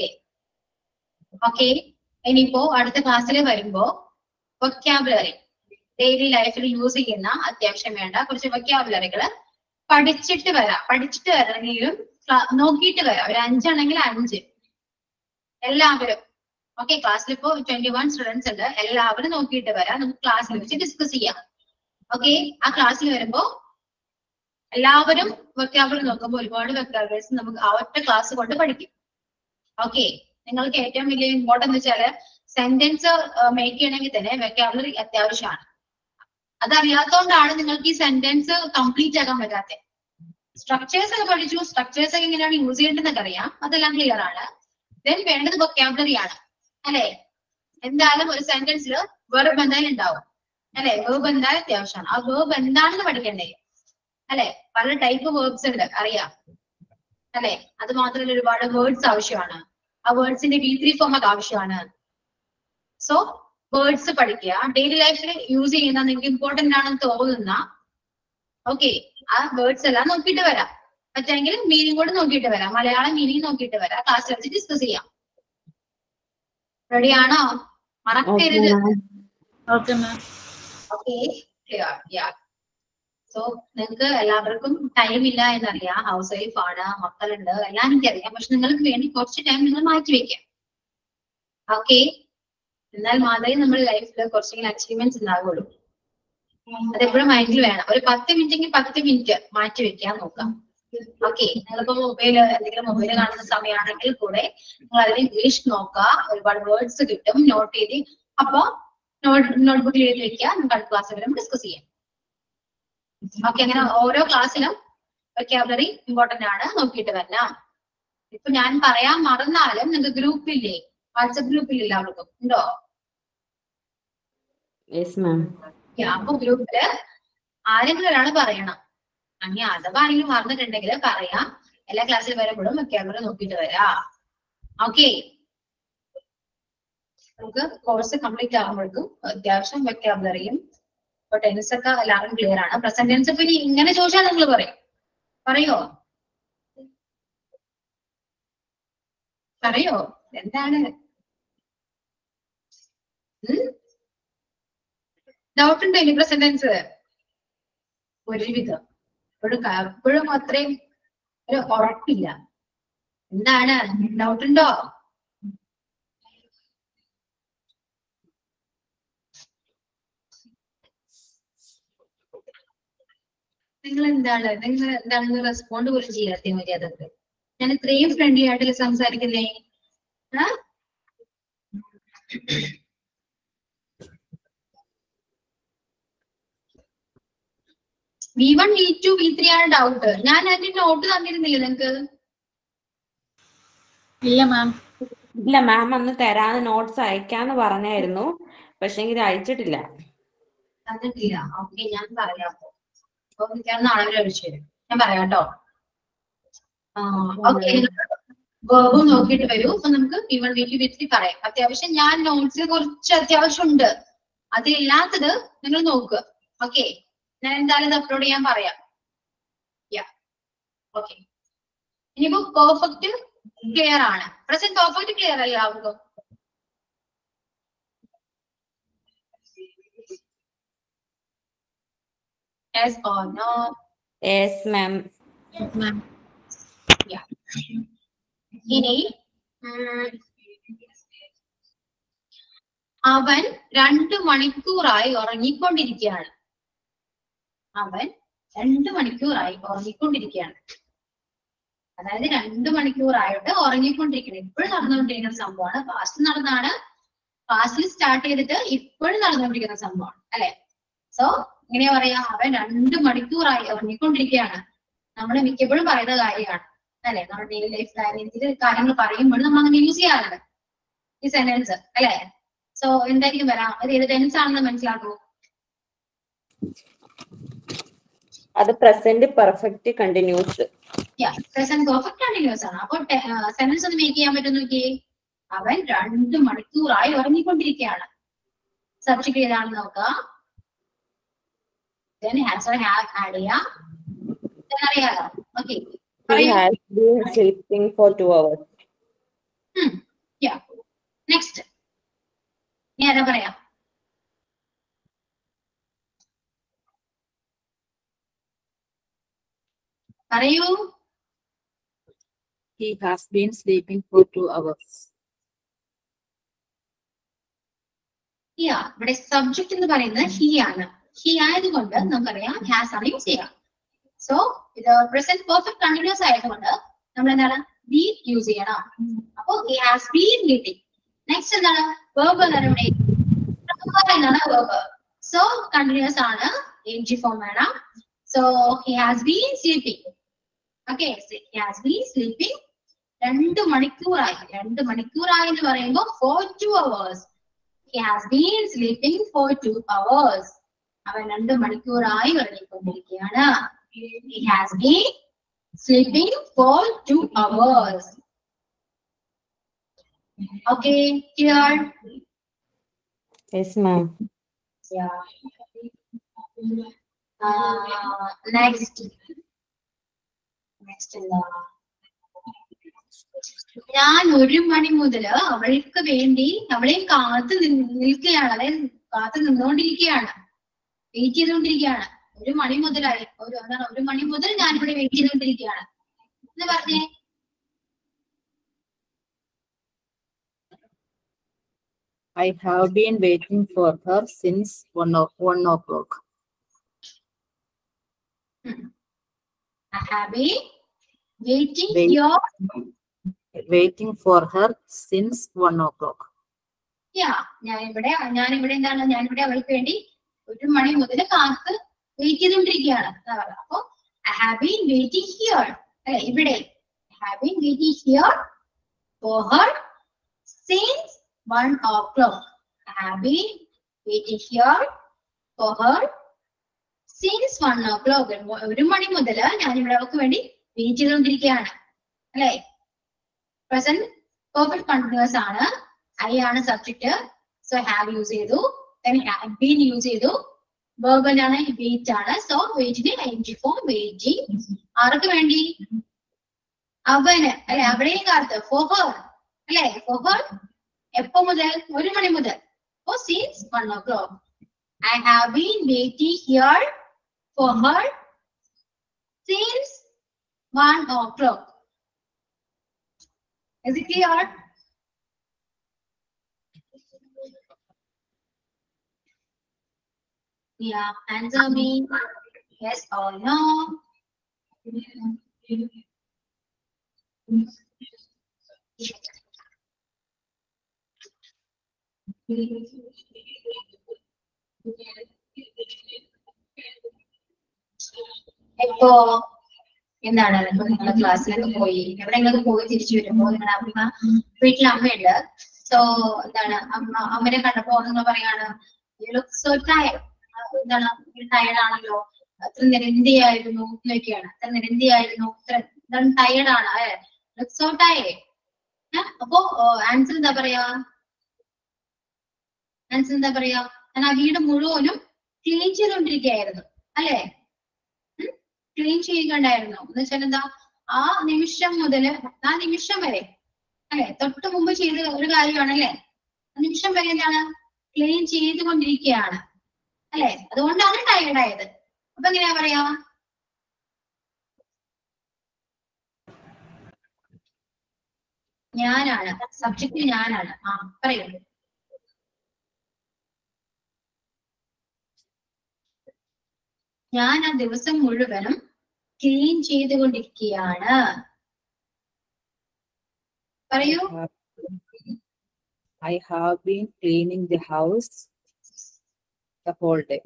ഓക്കെ ഇനിയിപ്പോ അടുത്ത ക്ലാസ്സിൽ വരുമ്പോ വൊക്കാബുലറി ഡെയിലി ലൈഫിൽ യൂസ് ചെയ്യുന്ന അത്യാവശ്യം വേണ്ട കുറച്ച് വൊക്കാബുലറികൾ പഠിച്ചിട്ട് വരാം പഠിച്ചിട്ട് വരണമെങ്കിലും ക്ലാ- നോക്കിയിട്ട് വരാം ഒരു അഞ്ചാണെങ്കിൽ അഞ്ച് എല്ലാവരും ഓക്കെ ക്ലാസ്സിൽ ഇപ്പോ ട്വന്റി വൺ സ്റ്റുഡൻസ് ഉണ്ട് എല്ലാവരും നോക്കിയിട്ട് വരാം നമുക്ക് ക്ലാസ്സിൽ വെച്ച് ഡിസ്കസ് ചെയ്യാം ഓക്കെ ആ ക്ലാസ്സിൽ വരുമ്പോ എല്ലാവരും വെക്കാബിൾ നോക്കുമ്പോൾ ഒരുപാട് വെക്കാബിൾസ് നമുക്ക് ആ ഒറ്റ ക്ലാസ് കൊണ്ട് പഠിക്കും ഓക്കെ നിങ്ങൾക്ക് ഏറ്റവും വലിയ ഇമ്പോർട്ടന്റ് വെച്ചാല് സെന്റൻസ് മേക്ക് ചെയ്യണമെങ്കിൽ തന്നെ വെക്കാബിളറി അത്യാവശ്യമാണ് അതറിയാത്തതുകൊണ്ടാണ് നിങ്ങൾക്ക് ഈ സെന്റൻസ് കംപ്ലീറ്റ് ആക്കാൻ പറ്റാത്തത് സ്ട്രക്ചേഴ്സ് ഒക്കെ പഠിച്ചു സ്ട്രക്ചേഴ്സ് ഒക്കെ എങ്ങനെയാണ് യൂസ് ചെയ്യേണ്ടതെന്നൊക്കെ അറിയാം അതെല്ലാം ക്ലിയർ ആണ് ദെൻ വേണ്ടത് വൊക്കാബുലറി ആണ് അല്ലെ എന്തായാലും ഒരു സെന്റൻസിൽ വെർബ് എന്തായാലും ഉണ്ടാവും അല്ലെ വേർബ് എന്തായാലും അത്യാവശ്യമാണ് ആ വേർബ് എന്താണെന്ന് പഠിക്കണ്ടേ അല്ലെ പല ടൈപ്പ് വേർബ്സ് ഉണ്ട് അറിയാം അല്ലെ അത് മാത്രമല്ല ഒരുപാട് വേർഡ്സ് ആവശ്യമാണ് ആ വേർഡ്സിന്റെ ബി ത്രീ ഫോം ഒക്കെ ആവശ്യമാണ് സോ വേർഡ്സ് പഠിക്കുക ഡെയിലി ലൈഫിൽ യൂസ് ചെയ്യുന്ന നിങ്ങൾക്ക് ഇമ്പോർട്ടന്റ് ആണെന്ന് തോന്നുന്ന ഓക്കെ ആ വേർഡ്സ് എല്ലാം നോക്കിയിട്ട് വരാം പറ്റുമെങ്കിൽ മീനിങ് കൂടെ നോക്കിയിട്ട് വരാം മലയാളം മീനിങ് നോക്കിയിട്ട് വരാം ക്ലാസ്സിൽ വെച്ച് ഡിസ്കസ് ചെയ്യാം റെഡിയാണോ മറക്കരുത് okay ma'am okay ya so നിങ്ങൾക്ക് എല്ലാവർക്കും ടൈം ഇല്ല എന്നറിയാം ഹൗസ് വൈഫ് ആണ് മക്കളുണ്ട് എല്ലാം എനിക്കറിയാം പക്ഷെ നിങ്ങൾക്ക് വേണ്ടി കുറച്ച് ടൈം നിങ്ങൾ മാറ്റി വെക്കാം ഓക്കെ എന്നാൽ മാത്രമേ നമ്മുടെ ലൈഫിൽ കുറച്ചെങ്കിലും അച്ചീവ്മെന്റ്സ് ഉണ്ടാവുള്ളൂ അതെപ്പോഴും മൈൻഡിൽ വേണം ഒരു പത്ത് മിനിറ്റെങ്കിൽ പത്ത് മിനിറ്റ് മാറ്റി വെക്കാൻ നോക്കാം ഓക്കെ നിങ്ങളിപ്പോ മൊബൈൽ എന്തെങ്കിലും മൊബൈൽ കാണുന്ന സമയമാണെങ്കിൽ കൂടെ നിങ്ങൾ അതിൽ ഇംഗ്ലീഷ് നോക്കുക ഒരുപാട് വേർഡ്സ് കിട്ടും നോട്ട് ചെയ്ത് അപ്പൊ നോട്ട് നോട്ട്ബുക്കിൽ എഴുതി വെക്കുക നമുക്ക് അടുത്ത ക്ലാസ് വരുമ്പോൾ ഡിസ്കസ് ചെയ്യാം ഓക്കെ അങ്ങനെ ഓരോ ക്ലാസ്സിലും വൊക്കാബുലറി ഇമ്പോർട്ടന്റ് ആണ് നോക്കിയിട്ട് വരണം ഇപ്പൊ ഞാൻ പറയാൻ മറന്നാലും നിങ്ങൾക്ക് ഗ്രൂപ്പില്ലേ വാട്സപ്പ് ഗ്രൂപ്പിൽ എല്ലാവർക്കും ഉണ്ടോ യെസ് മാം Yeah, അപ്പൊ ഗ്രൂപ്പില് ആരെങ്കിലും ഒരാൾ പറയണം അങ്ങനെ അഥവാ ആരെങ്കിലും മറന്നിട്ടുണ്ടെങ്കിൽ പറയാം എല്ലാ ക്ലാസ്സിൽ വരുമ്പോഴും വൊക്കാബുലറി നോക്കിയിട്ട് വരാം ഓക്കെ നമുക്ക് കോഴ്സ് കംപ്ലീറ്റ് ആകുമ്പോഴേക്കും അത്യാവശ്യം വെക്കാബുലറിയും ഇപ്പൊ ടെൻസ് ഒക്കെ എല്ലാവരും ക്ലിയർ ആണ് പ്രസന്റ് ടെൻസ് ഇപ്പൊ ഇനി ഇങ്ങനെ ചോദിച്ചാൽ നിങ്ങൾ പറയും പറയോ പറയോ എന്താണ് ഡൗട്ട് ഉണ്ടോ ഇനി പ്രസന്റ് ടെൻസ് ഒരുവിധം ഇപ്പോഴും ക- ഇപ്പോഴും അത്രയും ഒരു ഉറപ്പില്ല എന്താണ് ഡൗട്ട് ഉണ്ടോ നിങ്ങൾ എന്താണ് നിങ്ങൾ എന്താണ് റെസ്പോണ്ട് പോലും ചെയ്യാത്ത മര്യാദക്ക് ഞാൻ ഇത്രയും ഫ്രണ്ട്ലി ആയിട്ടല്ലേ സംസാരിക്കുന്നേ ആ V one V two V three ആണ് ഡൗട്ട് ഞാൻ അതിന്റെ നോട്ട് തന്നിരുന്നില്ലേ നിങ്ങക്ക് ഇല്ല മാം ഇല്ല മാം അന്ന് തരാന്ന് നോട്ട്സ് അയക്കാന്ന് പറഞ്ഞായിരുന്നു പക്ഷെ ഇത് അയച്ചിട്ടില്ല തന്നിട്ടില്ല ഓക്കെ ഞാൻ പറയാം അപ്പൊ അപ്പൊ ഞാൻ നാളെ വരെ അയച്ചു തരും ഞാൻ പറയാം കേട്ടോ ഓക്കെ വേർബും നോക്കിയിട്ട് വരൂ അപ്പൊ നമുക്ക് V one V two V three പറയാം അത്യാവശ്യം ഞാൻ നോട്ട്സിൽ കുറച്ച് അത്യാവശ്യം ഉണ്ട് അതിലില്ലാത്തത് നിങ്ങൾ നോക്കുക ഓക്കെ ഞാൻ എന്തായാലും ഇത് അപ്ലോഡ് ചെയ്യാൻ പറയാം യാ ഓക്കെ ഇനിയിപ്പോ പെർഫെക്റ്റ് ക്ലിയർ ആണ് പ്രസന്റ് പെർഫെക്റ്റ് ക്ലിയർ അല്ലേ ആവുക Yes or no? Yes ma'am ഇനി ഉം, അവൻ രണ്ടു മണിക്കൂറായി ഉറങ്ങിക്കൊണ്ടിരിക്കുകയാണ് അവൻ രണ്ടു മണിക്കൂറായി ഉറങ്ങിക്കൊണ്ടിരിക്കുകയാണ് അതായത് രണ്ടു മണിക്കൂറായിട്ട് ഉറങ്ങിക്കൊണ്ടിരിക്കണം ഇപ്പോഴും നടന്നുകൊണ്ടിരിക്കുന്ന സംഭവമാണ് ഫാസ്റ്റ് നടന്നാണ് ഫാസ്റ്റിൽ സ്റ്റാർട്ട് ചെയ്തിട്ട് ഇപ്പോഴും നടന്നുകൊണ്ടിരിക്കുന്ന സംഭവമാണ് അല്ലെ സോ ഇങ്ങനെ പറയാ അവൻ രണ്ടു മണിക്കൂറായി ഉറങ്ങിക്കൊണ്ടിരിക്കുകയാണ് നമ്മൾ മിക്കപ്പോഴും പറയുന്ന കാര്യമാണ് അല്ലെ നമ്മുടെ ഡെയിലി ലൈഫ് കാര്യത്തിൽ കാര്യങ്ങൾ പറയുമ്പോൾ നമ്മൾ അങ്ങനെ യൂസ് ചെയ്യാറുണ്ട് ഈ സെന്റൻസ് അല്ലെ സോ എന്തായിരിക്കും വരാം അത് ഏത് ടെൻസ് ആണെന്ന് മനസ്സിലാക്കൂ അത് present perfect continuous present perfect continuous ആണ് അപ്പോൾ സെന്റൻസ് ഒന്ന് മേക്ക് ചെയ്യാൻ പറ്റും നോക്കിയേ അവൻ രണ്ട് മണിക്കൂറായി ഉറങ്ങിക്കൊണ്ടിരിക്കുകയാണ് സബ്ജക്ട് ഏതാണെന്ന് നോക്കുക then has or have add ചെയ്യാം Then അറിയാലോ okay he has been sleeping for two hours next ഇനി ആരാ പറയാം പറയൂ He has been sleeping for two hours. ഹിയ ഇവിടെ സബ്ജക്ട് എന്ന് പറയുന്നത് ഹി ആണ് ഹി ആയതുകൊണ്ട് നമുക്കറിയാം ഹാസ് ആണ് യൂസ് ചെയ്യാം സോ ഇത് പ്രസന്റ് പെർഫെക്റ്റ് കണ്ടിന്യൂസ് ആയതുകൊണ്ട് നമ്മൾ എന്താണ് ബി യൂസ് ചെയ്യണം അപ്പോ he has been meeting next എന്താണ് വേർബ് എന്താണ് ഇവിടെ Verb എന്നാണ് വേർബ് സോ കണ്ടിന്യൂസ് ആണ് എൻ ജി ഫോം വേണം so he has been sleeping okay he has been sleeping രണ്ട് മണിക്കൂറായി രണ്ട് മണിക്കൂറായി എന്ന് പറയുമ്പോൾ for two hours He has been sleeping for two hours. അവൻ രണ്ട് മണിക്കൂറായി ഉറങ്ങിക്കൊണ്ടിരിക്കുകയാണ് He has been sleeping for two hours. Okay, clear? Yes ma'am Yeah. Uh, next. Next എന്താ ഞാൻ ഒരു മണി മുതൽ അവൾക്ക് വേണ്ടി അവളെ കാത്തു നിന്ന് നിൽക്കുകയാണ് അതായത് കാത്തു നിന്നുകൊണ്ടിരിക്കുകയാണ് വെയിറ്റ് ചെയ്തുകൊണ്ടിരിക്കുകയാണ് ഒരു മണി മുതലായി ഒരു എന്താണ് ഒരു മണി മുതൽ ഞാൻ ഇവിടെ വെയിറ്റ് ചെയ്തുകൊണ്ടിരിക്കുകയാണ് എന്ന് പറഞ്ഞേ I have been waiting for her since one o- one o'clock. I have been waiting Wait. here. Waiting for her since one o'clock. Yeah, ഞാൻ ഇവിടെ ഞാൻ ഇവിടെ എന്താണ് ഞാൻ ഇവിടെ അവൾക്ക് വേണ്ടി ഒരു മണി മുതൽ കാത്ത് വെയിറ്റ് ചെയ്തുകൊണ്ടിരിക്കുകയാണ് എന്നാ പറയുക അപ്പൊ I have been waiting here അല്ലെ ഇവിടെ I have been waiting here for her since one o'clock I have been waiting here for her since one o'clock ഒരു മണി മുതൽ ഞാൻ ഇവിടെ അവൾക്ക് വേണ്ടി വെയിറ്റ് ചെയ്തുകൊണ്ടിരിക്കുകയാണ് അല്ലെ പ്രസന്റ് പെർഫെക്റ്റ് കണ്ടിന്യൂസ് ആണ് ഐ ആണ് സബ്ജക്ട് സോ ഹാവ് യൂസ് ചെയ്തു ഹാവ് ബീൻ യൂസ് ചെയ്തു വെർബൽ ആണ് വെയിറ്റ് ആണ് സോ വെയിറ്റിന് എൻജി ഫോം വെയിറ്റിംഗ് ആർക്ക് വേണ്ടി അവന് അല്ലെ അവിടെയും കാലത്ത് ഫോഹർ അല്ലെ ഫോഹർ എപ്പോ മുതൽ ഒരു മണി മുതൽ oh since one o'clock I have been waiting here for her since one o'clock Is it clear? Yeah, answer me. Yes or no? ഇപ്പോ എന്താണ് ഇപ്പൊ നിങ്ങളെ ക്ലാസ്സിലൊക്കെ പോയി എവിടെയെങ്കിലും പോയി തിരിച്ചു വരുമ്പോ നിങ്ങളുടെ അമ്മ വീട്ടിൽ അമ്മയുണ്ട് സോ എന്താണ് അമ്മ അമ്മനെ കണ്ടപ്പോ നിങ്ങൾ പറയാണ് സോ ടയർ എന്താണ് ടയർഡ് ആണല്ലോ അത്ര നേരം എന്ത് ചെയ്യായിരുന്നു എന്നൊക്കെയാണ് അത്ര നേരം എന്ത് ചെയ്യായിരുന്നു ഇത്ര എന്താണ് ടയർഡ് ആണ് സോ ടയർഡ് അപ്പോ ആൻസർ എന്താ പറയാ ആൻസർ എന്താ പറയാ ഞാൻ ആ വീട് മുഴുവനും ക്ലീൻ ചെയ്തുകൊണ്ടിരിക്കുകയായിരുന്നു അല്ലേ ക്ലീൻ ചെയ്യുകയുണ്ടായിരുന്നു എന്ന് വെച്ചാൽ എന്താ ആ നിമിഷം മുതൽ ആ നിമിഷം വരെ അല്ലെ തൊട്ട് മുമ്പ് ചെയ്ത ഒരു കാര്യമാണ് അല്ലെ ആ നിമിഷം വരെ എന്താണ് ക്ലീൻ ചെയ്തുകൊണ്ടിരിക്കുകയാണ് അല്ലെ അതുകൊണ്ടാണ് ടയേർഡ് ആയത് അപ്പൊ എങ്ങനെയാ പറയാ ഞാനാണ് സബ്ജക്റ്റ് ഞാനാണ് ആ പറയൂ ഞാൻ ആ ദിവസം മുഴുവനും ക്ലീൻ ചെയ്തുകൊണ്ടിരിക്കുകയാണ് പറയൂ I have been cleaning the house the whole day.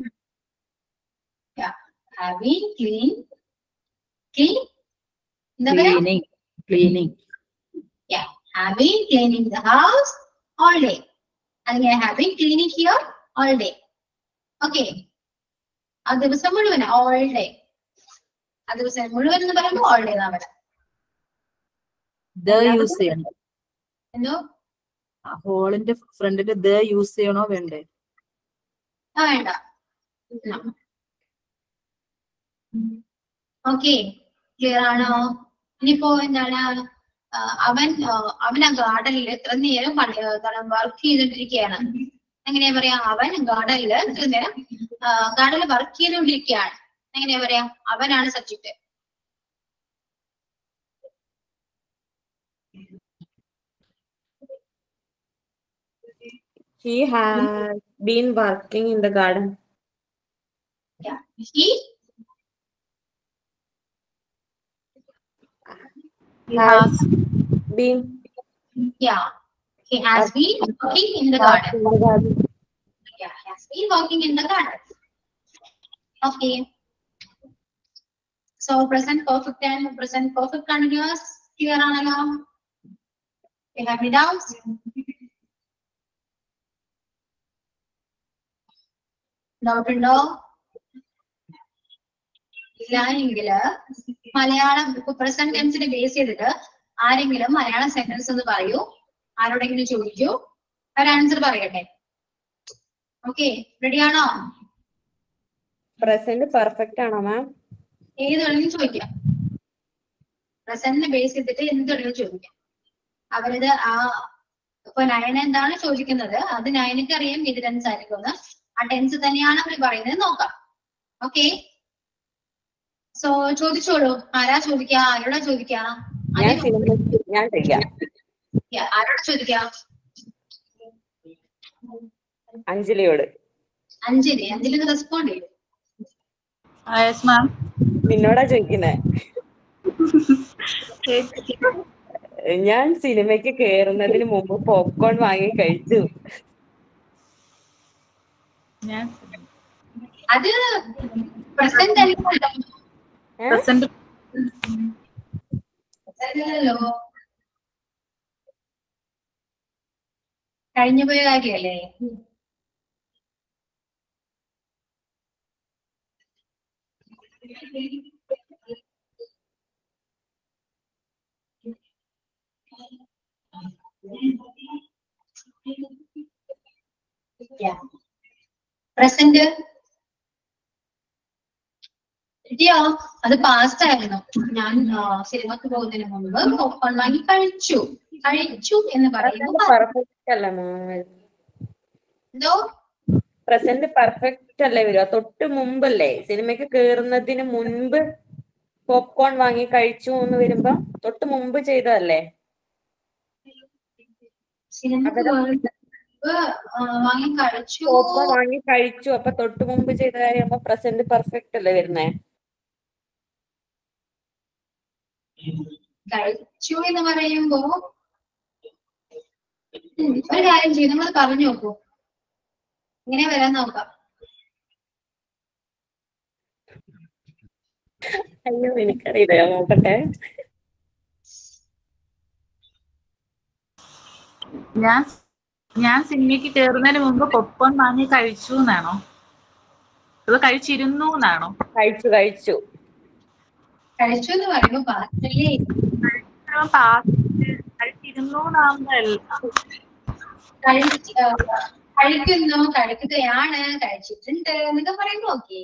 having clean clean എന്താ പറയാ Cleaning, cleaning. having cleaning the house all day അല്ലെങ്കിൽ having cleaning here all day okay ആ ദിവസം മുഴുവൻ all day ആ ദിവസം മുഴുവൻ എന്ന് പറയുമ്പോൾ all day എന്നാ പറയാം The use ചെയ്യണം എന്തോ ആ ഹോളിന്റെ ഫ്രണ്ടില് the യൂസ് ചെയ്യണോ വേണ്ടേ ആ വേണ്ട ഓക്കെ ക്ലിയർ ആണോ ഇനിയിപ്പോ എന്താണ് ആ, അവൻ ആ, അവൻ ആ ഗാർഡനിൽ എത്ര നേരം പണി എന്താണ് വർക്ക് ചെയ്തോണ്ടിരിക്കുകയാണ് എങ്ങനെയാ പറയാ അവൻ ഗാർഡനിൽ എത്ര നേരം ഗാർഡനിൽ വർക്ക് ചെയ്തുകൊണ്ടിരിക്കുകയാണ് എങ്ങനെയാ പറയാ അവനാണ് subject He has been working in the garden. he Has been yeah he has been working in the garden in the garden. Yeah, he has been working in the garden. Okay. So present perfect and present perfect continuous. Clear ആണല്ലോ? You have any doubts? Doubt ഉണ്ടോ ഇല്ല എങ്കില് മലയാളം ഇപ്പൊ present ടെൻസിനെ base ചെയ്തിട്ട് ആരെങ്കിലും Malayalam sentence ഒന്ന് പറയൂ ആരോടെങ്കിലും ചോദിക്കൂ ഒരു ആൻസർ പറയട്ടെ ഓക്കെ റെഡി ആണോ Present perfect ആണോ മാം ഏത് വേണമെങ്കിലും ചോദിക്കാം പ്രസന്റിനെ ബേസ് ചെയ്തിട്ട് എന്ത് വേണമെങ്കിലും ചോദിക്കാം അവരത് ആ ഇപ്പൊ നയന എന്താണ് ചോദിക്കുന്നത് അത് നയനക്ക് അറിയാം ഏത് ടെൻസ് ആയിരിക്കും ആ ടെൻസ് തന്നെയാണ് അവർ പറയുന്നത് നോക്കാം ഓക്കെ സോ ചോദിച്ചോളൂ ആരാ ചോദിക്കാ ആരോടാ ചോദിക്കാ ഞാൻ ആദ്യം സിനിമ ഞാൻ ചെയ്യാം ആരോടാ ചോദിക്കാ അഞ്ജലിയോട് അഞ്ജലി അഞ്ജലി റെസ്പോണ്ട് ചെയ്യും യെസ് മാം നിന്നോടാ ചോദിക്കുന്നേ ഞാൻ സിനിമയ്ക്ക് കേറുന്നതിന് മുമ്പ് പോപ്കോൺ വാങ്ങി കഴിച്ചു ഞാൻ അത് പ്രസന്റ് അല്ലല്ലോ ഏ? പ്രസന്റ് അല്ലല്ലോ കഴിഞ്ഞു പോയ കാര്യല്ലേ പ്രസന്റ് കിട്ടിയോ അത് പാസ്റ്റ് ആയിരുന്നു ഞാൻ ആ, സിനിമക്ക് പോകുന്നതിന് മുമ്പ് പോപ്കോൺ വാങ്ങി കഴിച്ചു കഴിച്ചു എന്ന് പറയുന്നു പെർഫെക്റ്റ് അല്ല മാം എന്തോ പ്രസന്റ് പെർഫെക്റ്റ് അല്ലേ വരിക തൊട്ട് മുമ്പല്ലേ സിനിമയ്ക്ക് കേറുന്നതിന് മുൻപ് പോപ്കോൺ വാങ്ങി കഴിച്ചു എന്ന് വരുമ്പോ തൊട്ട് മുമ്പ് ചെയ്തതല്ലേ സിനിമക്ക് പോകുന്നതിന് മുമ്പ് ആ, വാങ്ങി കഴിച്ചു പോപ്കോൺ വാങ്ങി കഴിച്ചു അപ്പൊ തൊട്ട് മുമ്പ് ചെയ്ത കാര്യം പ്രസന്റ് പെർഫെക്റ്റ് അല്ലേ വരുന്നേ കഴിച്ചു എന്ന് പറയുമ്പോ ഉം, ഒരു കാര്യം ചെയ്യും നമ്മൾ പറഞ്ഞു നോക്കൂ ഇങ്ങനെ വരാൻ നോക്കാം അയ്യോ എനിക്കറിയില്ല ഞാൻ നോക്കട്ടെ ഞാൻ ഞാൻ സിനിമയ്ക്ക് കയറുന്നതിന് മുമ്പ് പോപ്കോൺ വാങ്ങി കഴിച്ചു എന്നാണോ അത് കഴിച്ചിരുന്നു എന്നാണോ കഴിച്ചു കഴിച്ചു കഴിച്ചു എന്ന് പറയുമ്പോ പാത്രല്ലേ പാസ്റ്റ് കഴിച്ചിരുന്നു എന്നാകുമ്പോ കഴിച്ച് കഴിക്കുന്നു കഴിക്കുകയാണ് കഴിച്ചിട്ടുണ്ട് എന്നൊക്കെ പറയുമ്പോ ഓക്കെ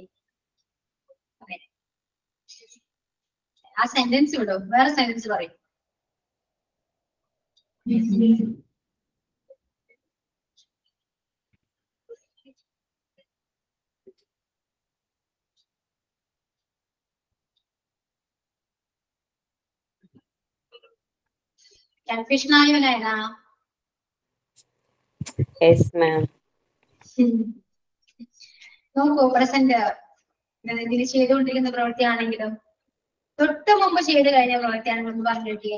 ആ സെന്റൻസ് വിടും വേറെ സെന്റൻസ് പറയും കൺഫ്യൂഷൻ ആയോ നയന യെസ് മാം നോക്കൂ പ്രസന്റ് ഇതിന് ചെയ്തുകൊണ്ടിരിക്കുന്ന പ്രവൃത്തിയാണെങ്കിലും തൊട്ട് മുമ്പ് ചെയ്ത് കഴിഞ്ഞ പ്രവൃത്തിയാണെങ്കിലും ഒന്ന് പറഞ്ഞു നോക്കിയേ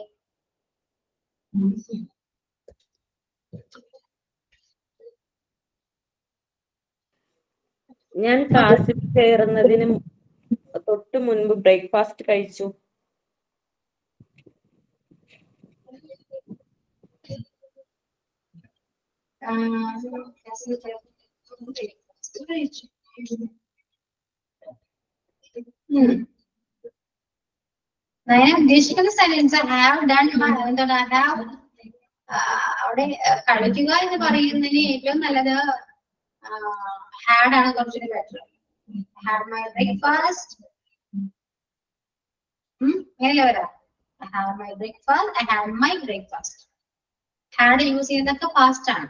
ഞാൻ ക്ലാസ്സിൽ കയറുന്നതിന് തൊട്ട് മുൻപ് ബ്രേക്ക്ഫാസ്റ്റ് കഴിച്ചു ആ, ഉം. ഞാൻ ഉദ്ദേശിക്കുന്ന സെന്റൻസ് ഹാവ് ഡൺ എന്താണ് ഹാവ് അവിടെ ആ, കഴിക്കുക എന്ന് പറയുന്നതിന് ഏറ്റവും നല്ലത് ഹാഡ് ആണ് കുറച്ചുകൂടി ബെറ്റർ ഹാഡ് മൈ ബ്രേക്ക്ഫാസ്റ്റ് അങ്ങനെയല്ലേ വരാ have my breakfast I have my breakfast had use ചെയ്യുന്നതൊക്കെ ഫാസ്റ്റ് ആണ്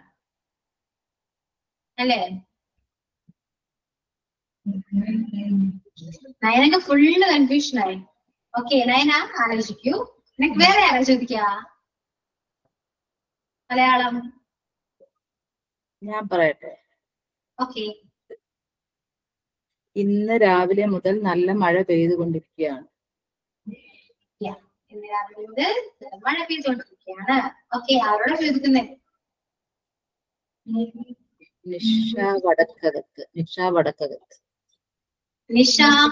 അല്ലേ നയനൊക്കെ ഫുള്ള് കൺഫ്യൂഷൻ ആയി ഓക്കെ നയന ആലോചിക്കൂ നിനക്ക് വേറെ ആരാ ചോദിക്കാ മലയാളം ഞാൻ പറയട്ടെ ഓക്കെ ഇന്ന് രാവിലെ മുതൽ നല്ല മഴ പെയ്തുകൊണ്ടിരിക്കുകയാണ് ഇന്ന് രാവിലെ മുതൽ മഴ പെയ്തുകൊണ്ടിരിക്കുകയാണ് ഓക്കെ ആരോടാ ചോദിക്കുന്നത് നിഷ വടക്കകത്ത് നിഷ വടക്കകത്ത് നിഷ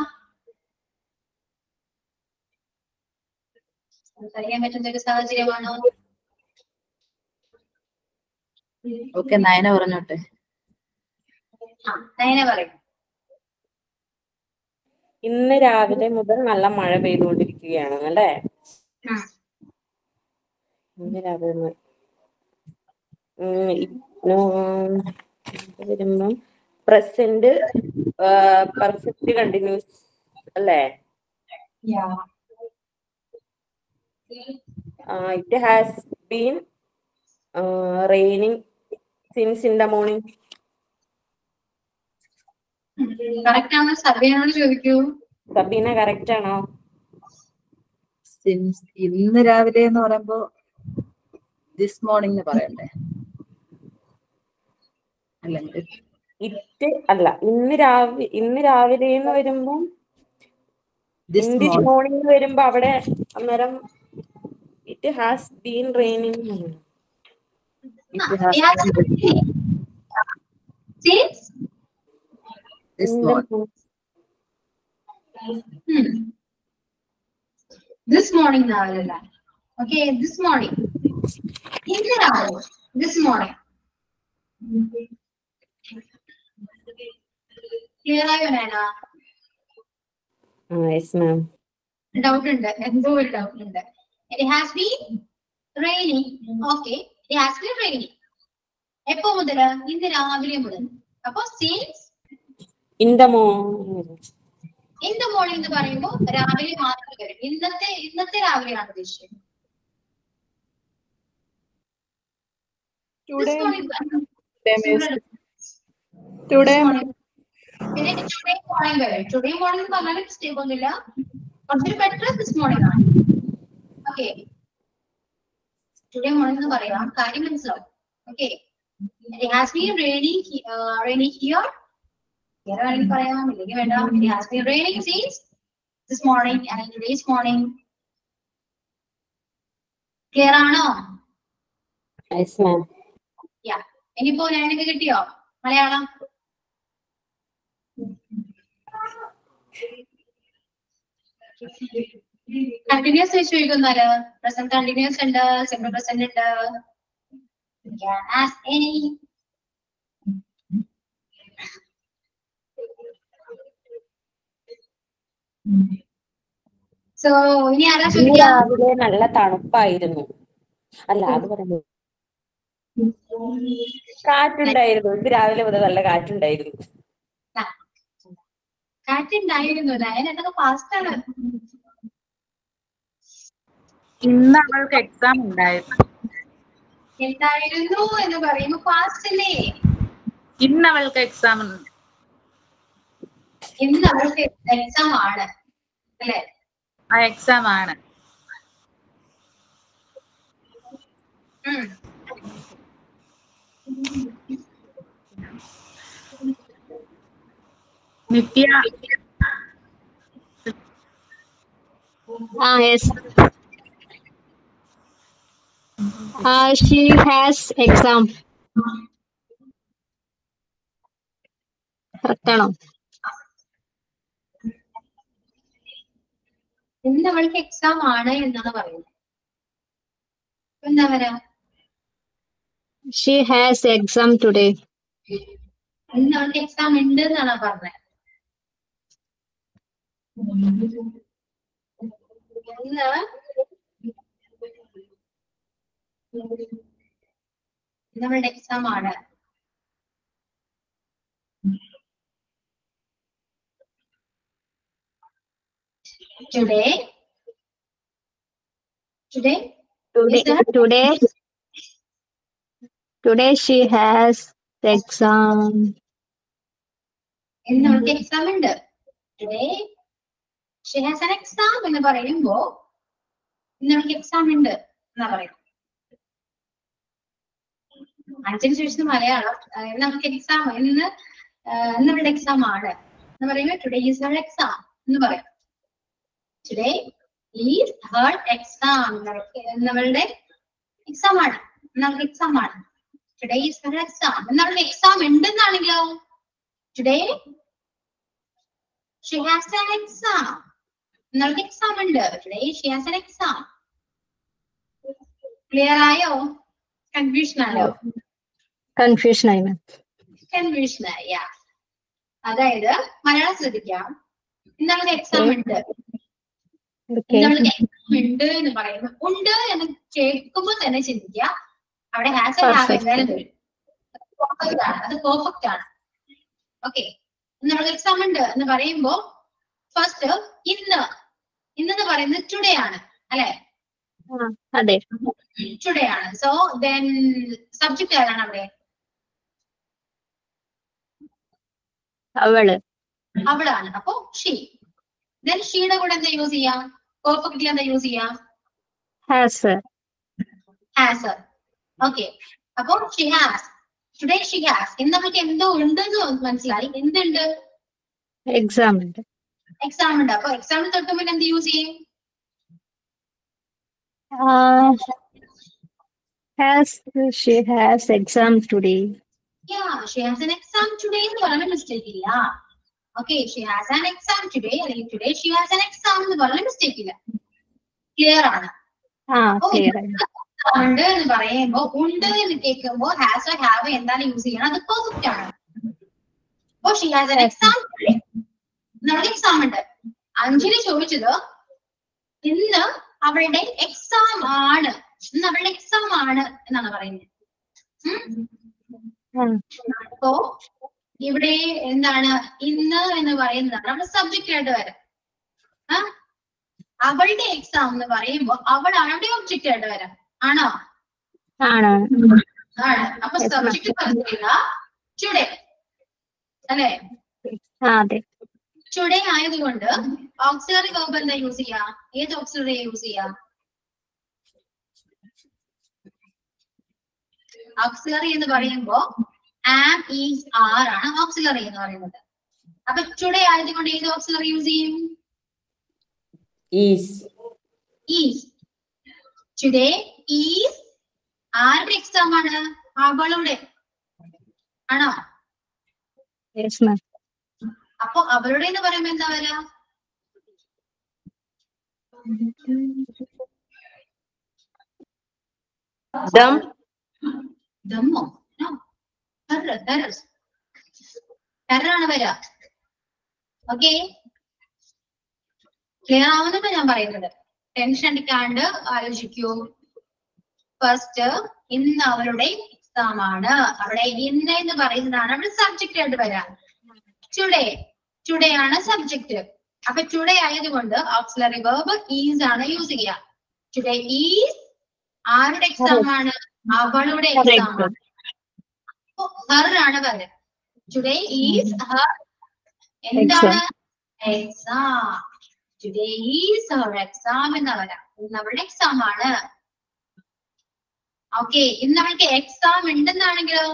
സംസാരിക്കാൻ പറ്റുന്ന ഒരു സാഹചര്യമാണോ ഓക്കെ നയന പറഞ്ഞോട്ടെ ആ നയന പറയും ഇന്ന് രാവിലെ മുതൽ നല്ല മഴ പെയ്തുകൊണ്ടിരിക്കുകയാണ് അല്ലേ ഉം. ഇന്ന് രാവിലെ മുതൽ ഉം, ഇ- ഉം, ഇത് വരുമ്പം പ്രസന്റ് പെർഫെക്റ്റ് കണ്ടിന്യൂസ് അല്ലേ it has been raining since in the morning correct ആണെന്ന് സഭയോട് ചോദിക്കൂ സബീന കറക്റ്റ് ആണോ സിൻസ് ഇന്ന് രാവിലെ എന്ന് പറയുമ്പോ ദിസ് മോർണിംഗ് എന്ന് പറയണ്ടേ അല്ലെങ്കിൽ ഇറ്റ് അല്ല ഇന്ന് രാവിലെ ഇന്ന് രാവിലെ എന്ന് വരുമ്പം this in this morning morning വരുമ്പോ അവിടെ അന്നേരം it has been raining it has Since this morning Hmm. This morning രാവിലെ ഓക്കെ ദിസ് മോർണിംഗ് ഇന്ന് രാവിലെ ദിസ് മോർണിംഗ് ക്ലിയർ ആയോ നാന യെസ് മാം ഡൗട്ട് ഉണ്ട് എന്തോ ഒരു ഡൗട്ട് ഉണ്ട് it has been raining okay it has been raining എപ്പോ മുതൽ ഇന്ന് രാവിലെ മുതൽ അപ്പൊ since in the morning in the morning എന്ന് പറയുമ്പോൾ രാവിലെ മാത്രം വരും ഇന്നത്തെ ഇന്നത്തെ രാവിലെയാണ് ഉദ്ദേശിച്ചത് This morning വരണം. ടുഡേ പിന്നെ ടുഡേ മോർണിംഗ് വരും ടുഡേ മോർണിംഗ് പറഞ്ഞാൽ മിസ്റ്റേക്ക് ഒന്നുമില്ല കുറച്ചൊരു ബെറ്റർ ദിസ് മോർണിംഗ് ആണ് ഓക്കെ ടുഡേ മോർണിംഗ് എന്ന് പറയാം കാര്യം മനസ്സിലാവും okay it has been rainy rainy here here വേണമെങ്കിൽ പറയാം ഇല്ലെങ്കിൽ വേണ്ട it has been raining since this morning and today's morning clear ആണോ യെസ് മാം യാ ഇനിയിപ്പോ ഞാനൊക്കെ കിട്ടിയോ മലയാളം കണ്ടിന്യൂസ് വെച്ച് ചോദിക്കുന്നാല് പ്രസന്റ് കണ്ടിന്യൂസ് ഉണ്ട് സിമ്പിൾ പ്രസന്റ് ഉണ്ട് Can ask any. So ഇനി ആരാ ഇന്ന് ചോദിക്കാം രാവിലെ നല്ല തണുപ്പായിരുന്നു അല്ല അത് പറഞ്ഞു കാറ്റുണ്ടായിരുന്നു ഇത് രാവിലെ മുതൽ നല്ല കാറ്റുണ്ടായിരുന്നു കാറ്റുണ്ടായിരുന്നു ലയൻ എന്തൊക്കെ ഫാസ്റ്റ് ആണ് ഇന്ന് അവൾക്ക് എക്സാം ഉണ്ടായിരുന്നു എന്തായിരുന്നു എന്ന് പറയുമ്പോ ഫാസ്റ്റ് അല്ലേ ഇന്ന് അവൾക്ക് എക്സാം ഉണ്ട് ഇന്ന് അവൾക്ക് എക്സാം ആണ് അല്ലെ ആ എക്സാം ആണ് ഉം. നിത്യ Ah, yes. Uh, she has exam. Correct ആണോ ഇന്ന് അവൾക്ക് എക്സാം ആണ് എന്നാണ് പറയുന്നത് ഇപ്പൊ എന്താ പറയാ She has exam today. ഇന്ന് അവൾക്ക് എക്സാം ഉണ്ട് എന്നാണ് പറഞ്ഞത് ഇന്ന് ഇന്ന് അവളുടെ എക്സാം ആണ് today today Today, Yes, sir. today, today she has exam. ഇന്ന് അവൾക്ക് എക്സാം ഉണ്ട് today she has an exam എന്ന് പറയുമ്പോ ഇന്ന് അവൾക്ക് എക്സാം ഉണ്ട് എന്നാ പറയുന്നത് അഞ്ചിന് ശേഷം മലയാളം ആ, ഇന്ന് നമുക്ക് എക്സാം ഇന്ന് ആ, ഇന്ന് അവളുടെ എക്സാം ആണ് എന്ന് പറയുമ്പോൾ ടുഡേ ഈസ് ഹർ എക്സാം എന്ന് പറയാം ടുഡേ ഈസ് ഹർ എക്സാം എന്നവളുടെ എക്സാം ആണ് എന്നവളുടെ എക്സാം ആണ് ടുഡേ ഈസ് ഹർ എക്സാം എന്നവളുടെ എക്സാം ഉണ്ടെന്നാണെങ്കിലോ today she has an exam എന്നവൾക്ക് എക്സാം ഉണ്ട് today she has an exam clear ആയോ കൺഫ്യൂഷൻ ആയോ Confusion ആയി ma'am. കൺഫ്യൂഷൻ ആയി yeah. അതായത് മലയാളം ശ്രദ്ധിക്കാം ഇന്നവൾക്ക് എക്സാം ഉണ്ട് Okay. ഇന്നവൾക്ക് എക്സാം ഉണ്ട് എന്ന് പറയുമ്പോൾ ഉണ്ട് എന്ന് കേൾക്കുമ്പോൾ തന്നെ ചിന്തിക്കുക അവിടെ ഹാസ് ഹാവ് Perfect. എന്തായാലും വരും പെർഫെക്റ്റ് ആണ് അത് പെർഫെക്റ്റ് ആണ് ഓക്കെ ഇന്നവൾക്ക് എക്സാം ഉണ്ട് എന്ന് പറയുമ്പോ ഫസ്റ്റ് ഇന്ന് ഇന്നെന്ന് പറയുന്നത് ടുഡേ ആണ് അല്ലെ ആ, അതെ ടുഡേ ആണ് സോ ദെൻ സബ്ജക്ട് ഏതാണ് അവിടെ അവള് അവളാണ് അപ്പൊ ഷീ ദെൻ ഷീയുടെ കൂടെ എന്താ യൂസ് ചെയ്യാം പെർഫെക്റ്റ്ലി എന്താ യൂസ് ചെയ്യാം ഹാസ് ഹാസ് ഓക്കെ അപ്പൊ she has today she has ഇന്ന് നമുക്ക് എന്തോ ഉണ്ടെന്ന് മനസ്സിലായി എന്തുണ്ട് എക്സാം ഉണ്ട് എക്സാം ഉണ്ട് അപ്പൊ എക്സാമിന് തൊട്ട് മുന്നേ എന്ത് യൂസ് ചെയ്യും has she has exam today ya she has an exam today എന്ന് പറയുന്ന മിസ്റ്റേക്ക് ഇല്ല okay she has an exam today അല്ലെങ്കിൽ today she has an exam എന്ന് പറയുന്ന മിസ്റ്റേക്ക് ഇല്ല ക്ലിയർ ആണ് ആ അപ്പൊ ക്ലിയർ ഉണ്ട് എന്ന് പറയുമ്പോ ഉണ്ട് എന്ന് കേൾക്കുമ്പോ ഹാസ് ഹാവ് എന്താണ് യൂസ് ചെയ്യണം അത് പെർഫെക്റ്റ് ആണ് അപ്പൊ ഷി ഹാസ് an എക്സാം നമ്മുടെ എക്സാം ഉണ്ട് അഞ്ജലി ചോദിച്ചത് ഇന്ന് അവളുടെ എക്സാം ആണ് ഇന്ന് അവളുടെ എക്സാം ആണ് എന്നാണ് പറയുന്നത് ഉം? അപ്പോ ഇവിടെ എന്താണ് ഇന്ന് എന്ന് പറയുന്നതാണ് നമ്മുടെ സബ്ജക്റ്റ് ആയിട്ട് വരാം ആ? അവളുടെ എക്സാം എന്ന് പറയുമ്പോ അവളാണ് അവിടെ ഒബ്ജക്റ്റ് ആയിട്ട് വരാം ആണോ ആണ് ആണ് അപ്പൊ Yes, ma'am. സബ്ജക്റ്റ് പറയുക ടുഡേ അല്ലെ ആ അതെ ടുഡേ ആയതുകൊണ്ട് ഓക്സിലറി വേർബ് എന്താ യൂസ് ചെയ്യാ ഏത് ഓക്സിലറി യൂസ് ചെയ്യാ ഓക്സിലറി എന്ന് പറയുമ്പോ ആം ഈസ് ആർ ആണ് ഓക്സിലറി എന്ന് പറയുന്നത് അപ്പൊ ടുഡേ ആയതുകൊണ്ട് ഏത് ഓക്സിലറി യൂസ് ചെയ്യും ഈസ് ഈസ് ടുഡേ ഈസ് ആരുടെ എക്സാം ആണ് അവളുടെ ആണോ യെസ് മാം അപ്പൊ അവളുടെ എന്ന് പറയുമ്പോ എന്താ വരാ ദം ദമ്മോ നോ ടെറർ ടെറർ ടെററാണ് വരാ ഓക്കെ ക്ലിയർ ആവുന്നുണ്ടോ ഞാൻ പറയുന്നത് ടെൻഷൻ അടിക്കാണ്ട് ആലോചിക്കൂ ഫസ്റ്റ് ഇന്ന് അവരുടെ എക്സാം ആണ് അവിടെ ഇന്ന് എന്ന് പറയുന്നതാണ് അവിടെ സബ്ജക്റ്റ് ആയിട്ട് വരാം ടുഡേ ടുഡേ ആണ് സബ്ജക്റ്റ് അപ്പൊ ടുഡേ ആയതുകൊണ്ട് ഓക്സിലറി വേർബ് ഈസ് ആണ് യൂസ് ചെയ്യുക ടുഡേ ഈസ് ആരുടെ എക്സാം ആണ് അവളുടെ എക്സാം ആണ് ഹർ ആണ് പറയുക ടുഡേ ഈസ് ഹർ എന്താണ് exam today is her exam എന്ന് പറയാം ഇന്ന് അവളുടെ എക്സാം ആണ് ഓക്കെ ഇന്ന് അവൾക്ക് എക്സാം ഉണ്ടെന്നാണെങ്കിലോ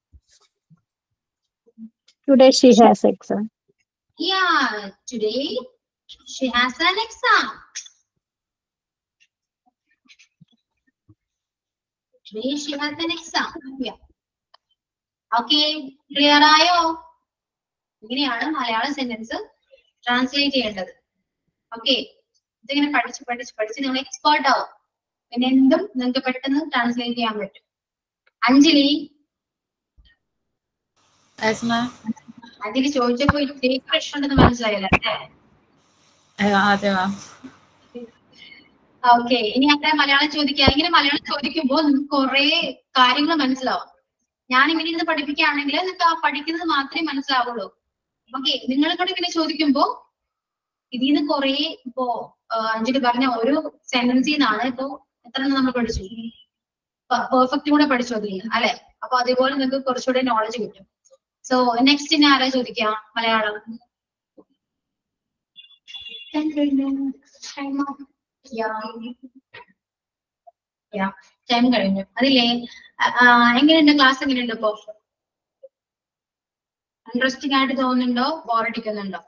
Today she has exam. Yeah, today she has an exam. Today she has an exam. Yeah. Okay, clear ആയോ ഇങ്ങനെയാണ് മലയാളം സെന്റൻസ് ട്രാൻസ്ലേറ്റ് ചെയ്യേണ്ടത് ഓക്കെ ഇതിങ്ങനെ പഠിച്ച് പഠിച്ച് പഠിച്ച് നിങ്ങൾ എക്സ്പേർട്ട് ആവും പിന്നെ എന്തും നിങ്ങൾക്ക് പെട്ടെന്ന് ട്രാൻസ്ലേറ്റ് ചെയ്യാൻ പറ്റും അഞ്ജലി Yes, ma'am. അഞ്ജലി ചോദിച്ചപ്പോ ഇത്തിരി പ്രശ്നമുണ്ടെന്ന് മനസ്സിലായല്ലേ ഏ, അതെ മാം ഓക്കെ ഇനി അങ്ങനെ മലയാളം ചോദിക്കുക ഇങ്ങനെ മലയാളം ചോദിക്കുമ്പോൾ നിങ്ങൾക്ക് കുറെ കാര്യങ്ങൾ മനസ്സിലാവും ഞാൻ ഇങ്ങനെ ഇരുന്ന് പഠിപ്പിക്കുകയാണെങ്കിൽ നിങ്ങൾക്ക് ആ പഠിക്കുന്നത് മാത്രമേ മനസ്സിലാവുള്ളൂ ഓക്കെ നിങ്ങൾ കൂടെ ഇങ്ങനെ ചോദിക്കുമ്പോ ഇതിൽ നിന്ന് കുറെ ഇപ്പോ ആ, അഞ്ജലി പറഞ്ഞ ഒരു സെന്റൻസിൽ നിന്നാണ് ഇപ്പോ എത്ര എണ്ണം നമ്മൾ പഠിച്ചു പെർഫെക്റ്റ് കൂടെ പഠിച്ചു അതിൽ അല്ലെ അപ്പൊ അതേപോലെ നിങ്ങൾക്ക് കുറച്ചുകൂടെ നോളജ് കിട്ടും സോ നെക്സ്റ്റ് ഇനി ആരാ ചോദിക്കുക മലയാളം ടൈം കഴിഞ്ഞു അതില്ലേ ആ, ആ, എങ്ങനെയുണ്ട് ക്ലാസ് എങ്ങനെയുണ്ട് ഇപ്പോ ഇൻട്രസ്റ്റിംഗ് ആയിട്ട് തോന്നുന്നുണ്ടോ ബോറടിക്കുന്നുണ്ടോ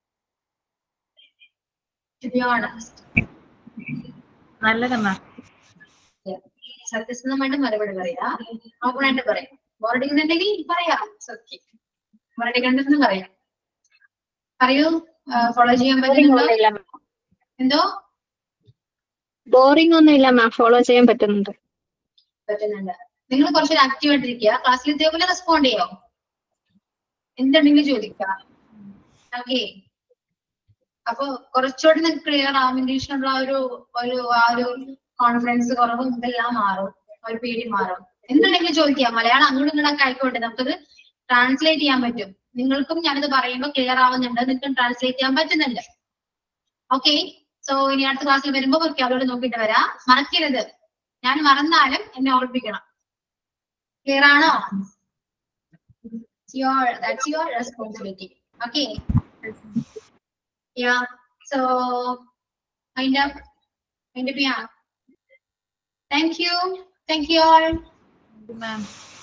ടു ബി ഓണസ്റ്റ് നല്ലതാ മാം സത്യസന്ധമായിട്ട് മറുപടി പറയാ ഓപ്പണായിട്ട് പറയാം ബോറടിക്കുന്നുണ്ടെങ്കിൽ പറയാം സത്യം ബോറടിക്കണ്ടെന്ന് പറയാം പറയൂ ഫോളോ ചെയ്യാൻ പറ്റുന്നുണ്ടോ ഒന്നുമില്ല മാം എന്തോ ബോറിംഗ് ഒന്നുമില്ല മാം ഫോളോ ചെയ്യാൻ പറ്റുന്നുണ്ട് പറ്റുന്നുണ്ട് നിങ്ങൾ കുറച്ചൊരു ആക്റ്റീവ് ആയിട്ടിരിക്കുക ക്ലാസ്സിൽ ഇതേപോലെ റെസ്പോണ്ട് ചെയ്യോ എന്തുണ്ടെങ്കിലും ചോദിക്കുക ഓക്കെ അപ്പൊ കുറച്ചുകൂടി നിങ്ങൾക്ക് ക്ലിയർ ആവും ഇംഗ്ലീഷിനുള്ള ഒരു ഒരു ആ ഒരു കോൺഫിഡൻസ് കുറവും ഇതെല്ലാം മാറും ഒരു പേടി മാറും എന്തുണ്ടെങ്കിലും ചോദിക്കാം മലയാളം അങ്ങോട്ടും ഇങ്ങോട്ടൊക്കെ ആയിക്കോട്ടെ നമുക്കത് ട്രാൻസ്ലേറ്റ് ചെയ്യാൻ പറ്റും നിങ്ങൾക്കും ഞാനിത് പറയുമ്പോൾ ക്ലിയർ ആവുന്നുണ്ട് നിങ്ങൾക്കും ട്രാൻസ്ലേറ്റ് ചെയ്യാൻ പറ്റുന്നുണ്ട് ഓക്കെ സോ ഇനി അടുത്ത ക്ലാസ്സിൽ വരുമ്പോൾ അവരോട് നോക്കിയിട്ട് വരാം മറക്കരുത് ഞാൻ മറന്നാലും എന്നെ ഓർമ്മിപ്പിക്കണം ക്ലിയർ ആണോ your that's your responsibility okay yeah so wind up wind up yeah thank you thank you all ma'am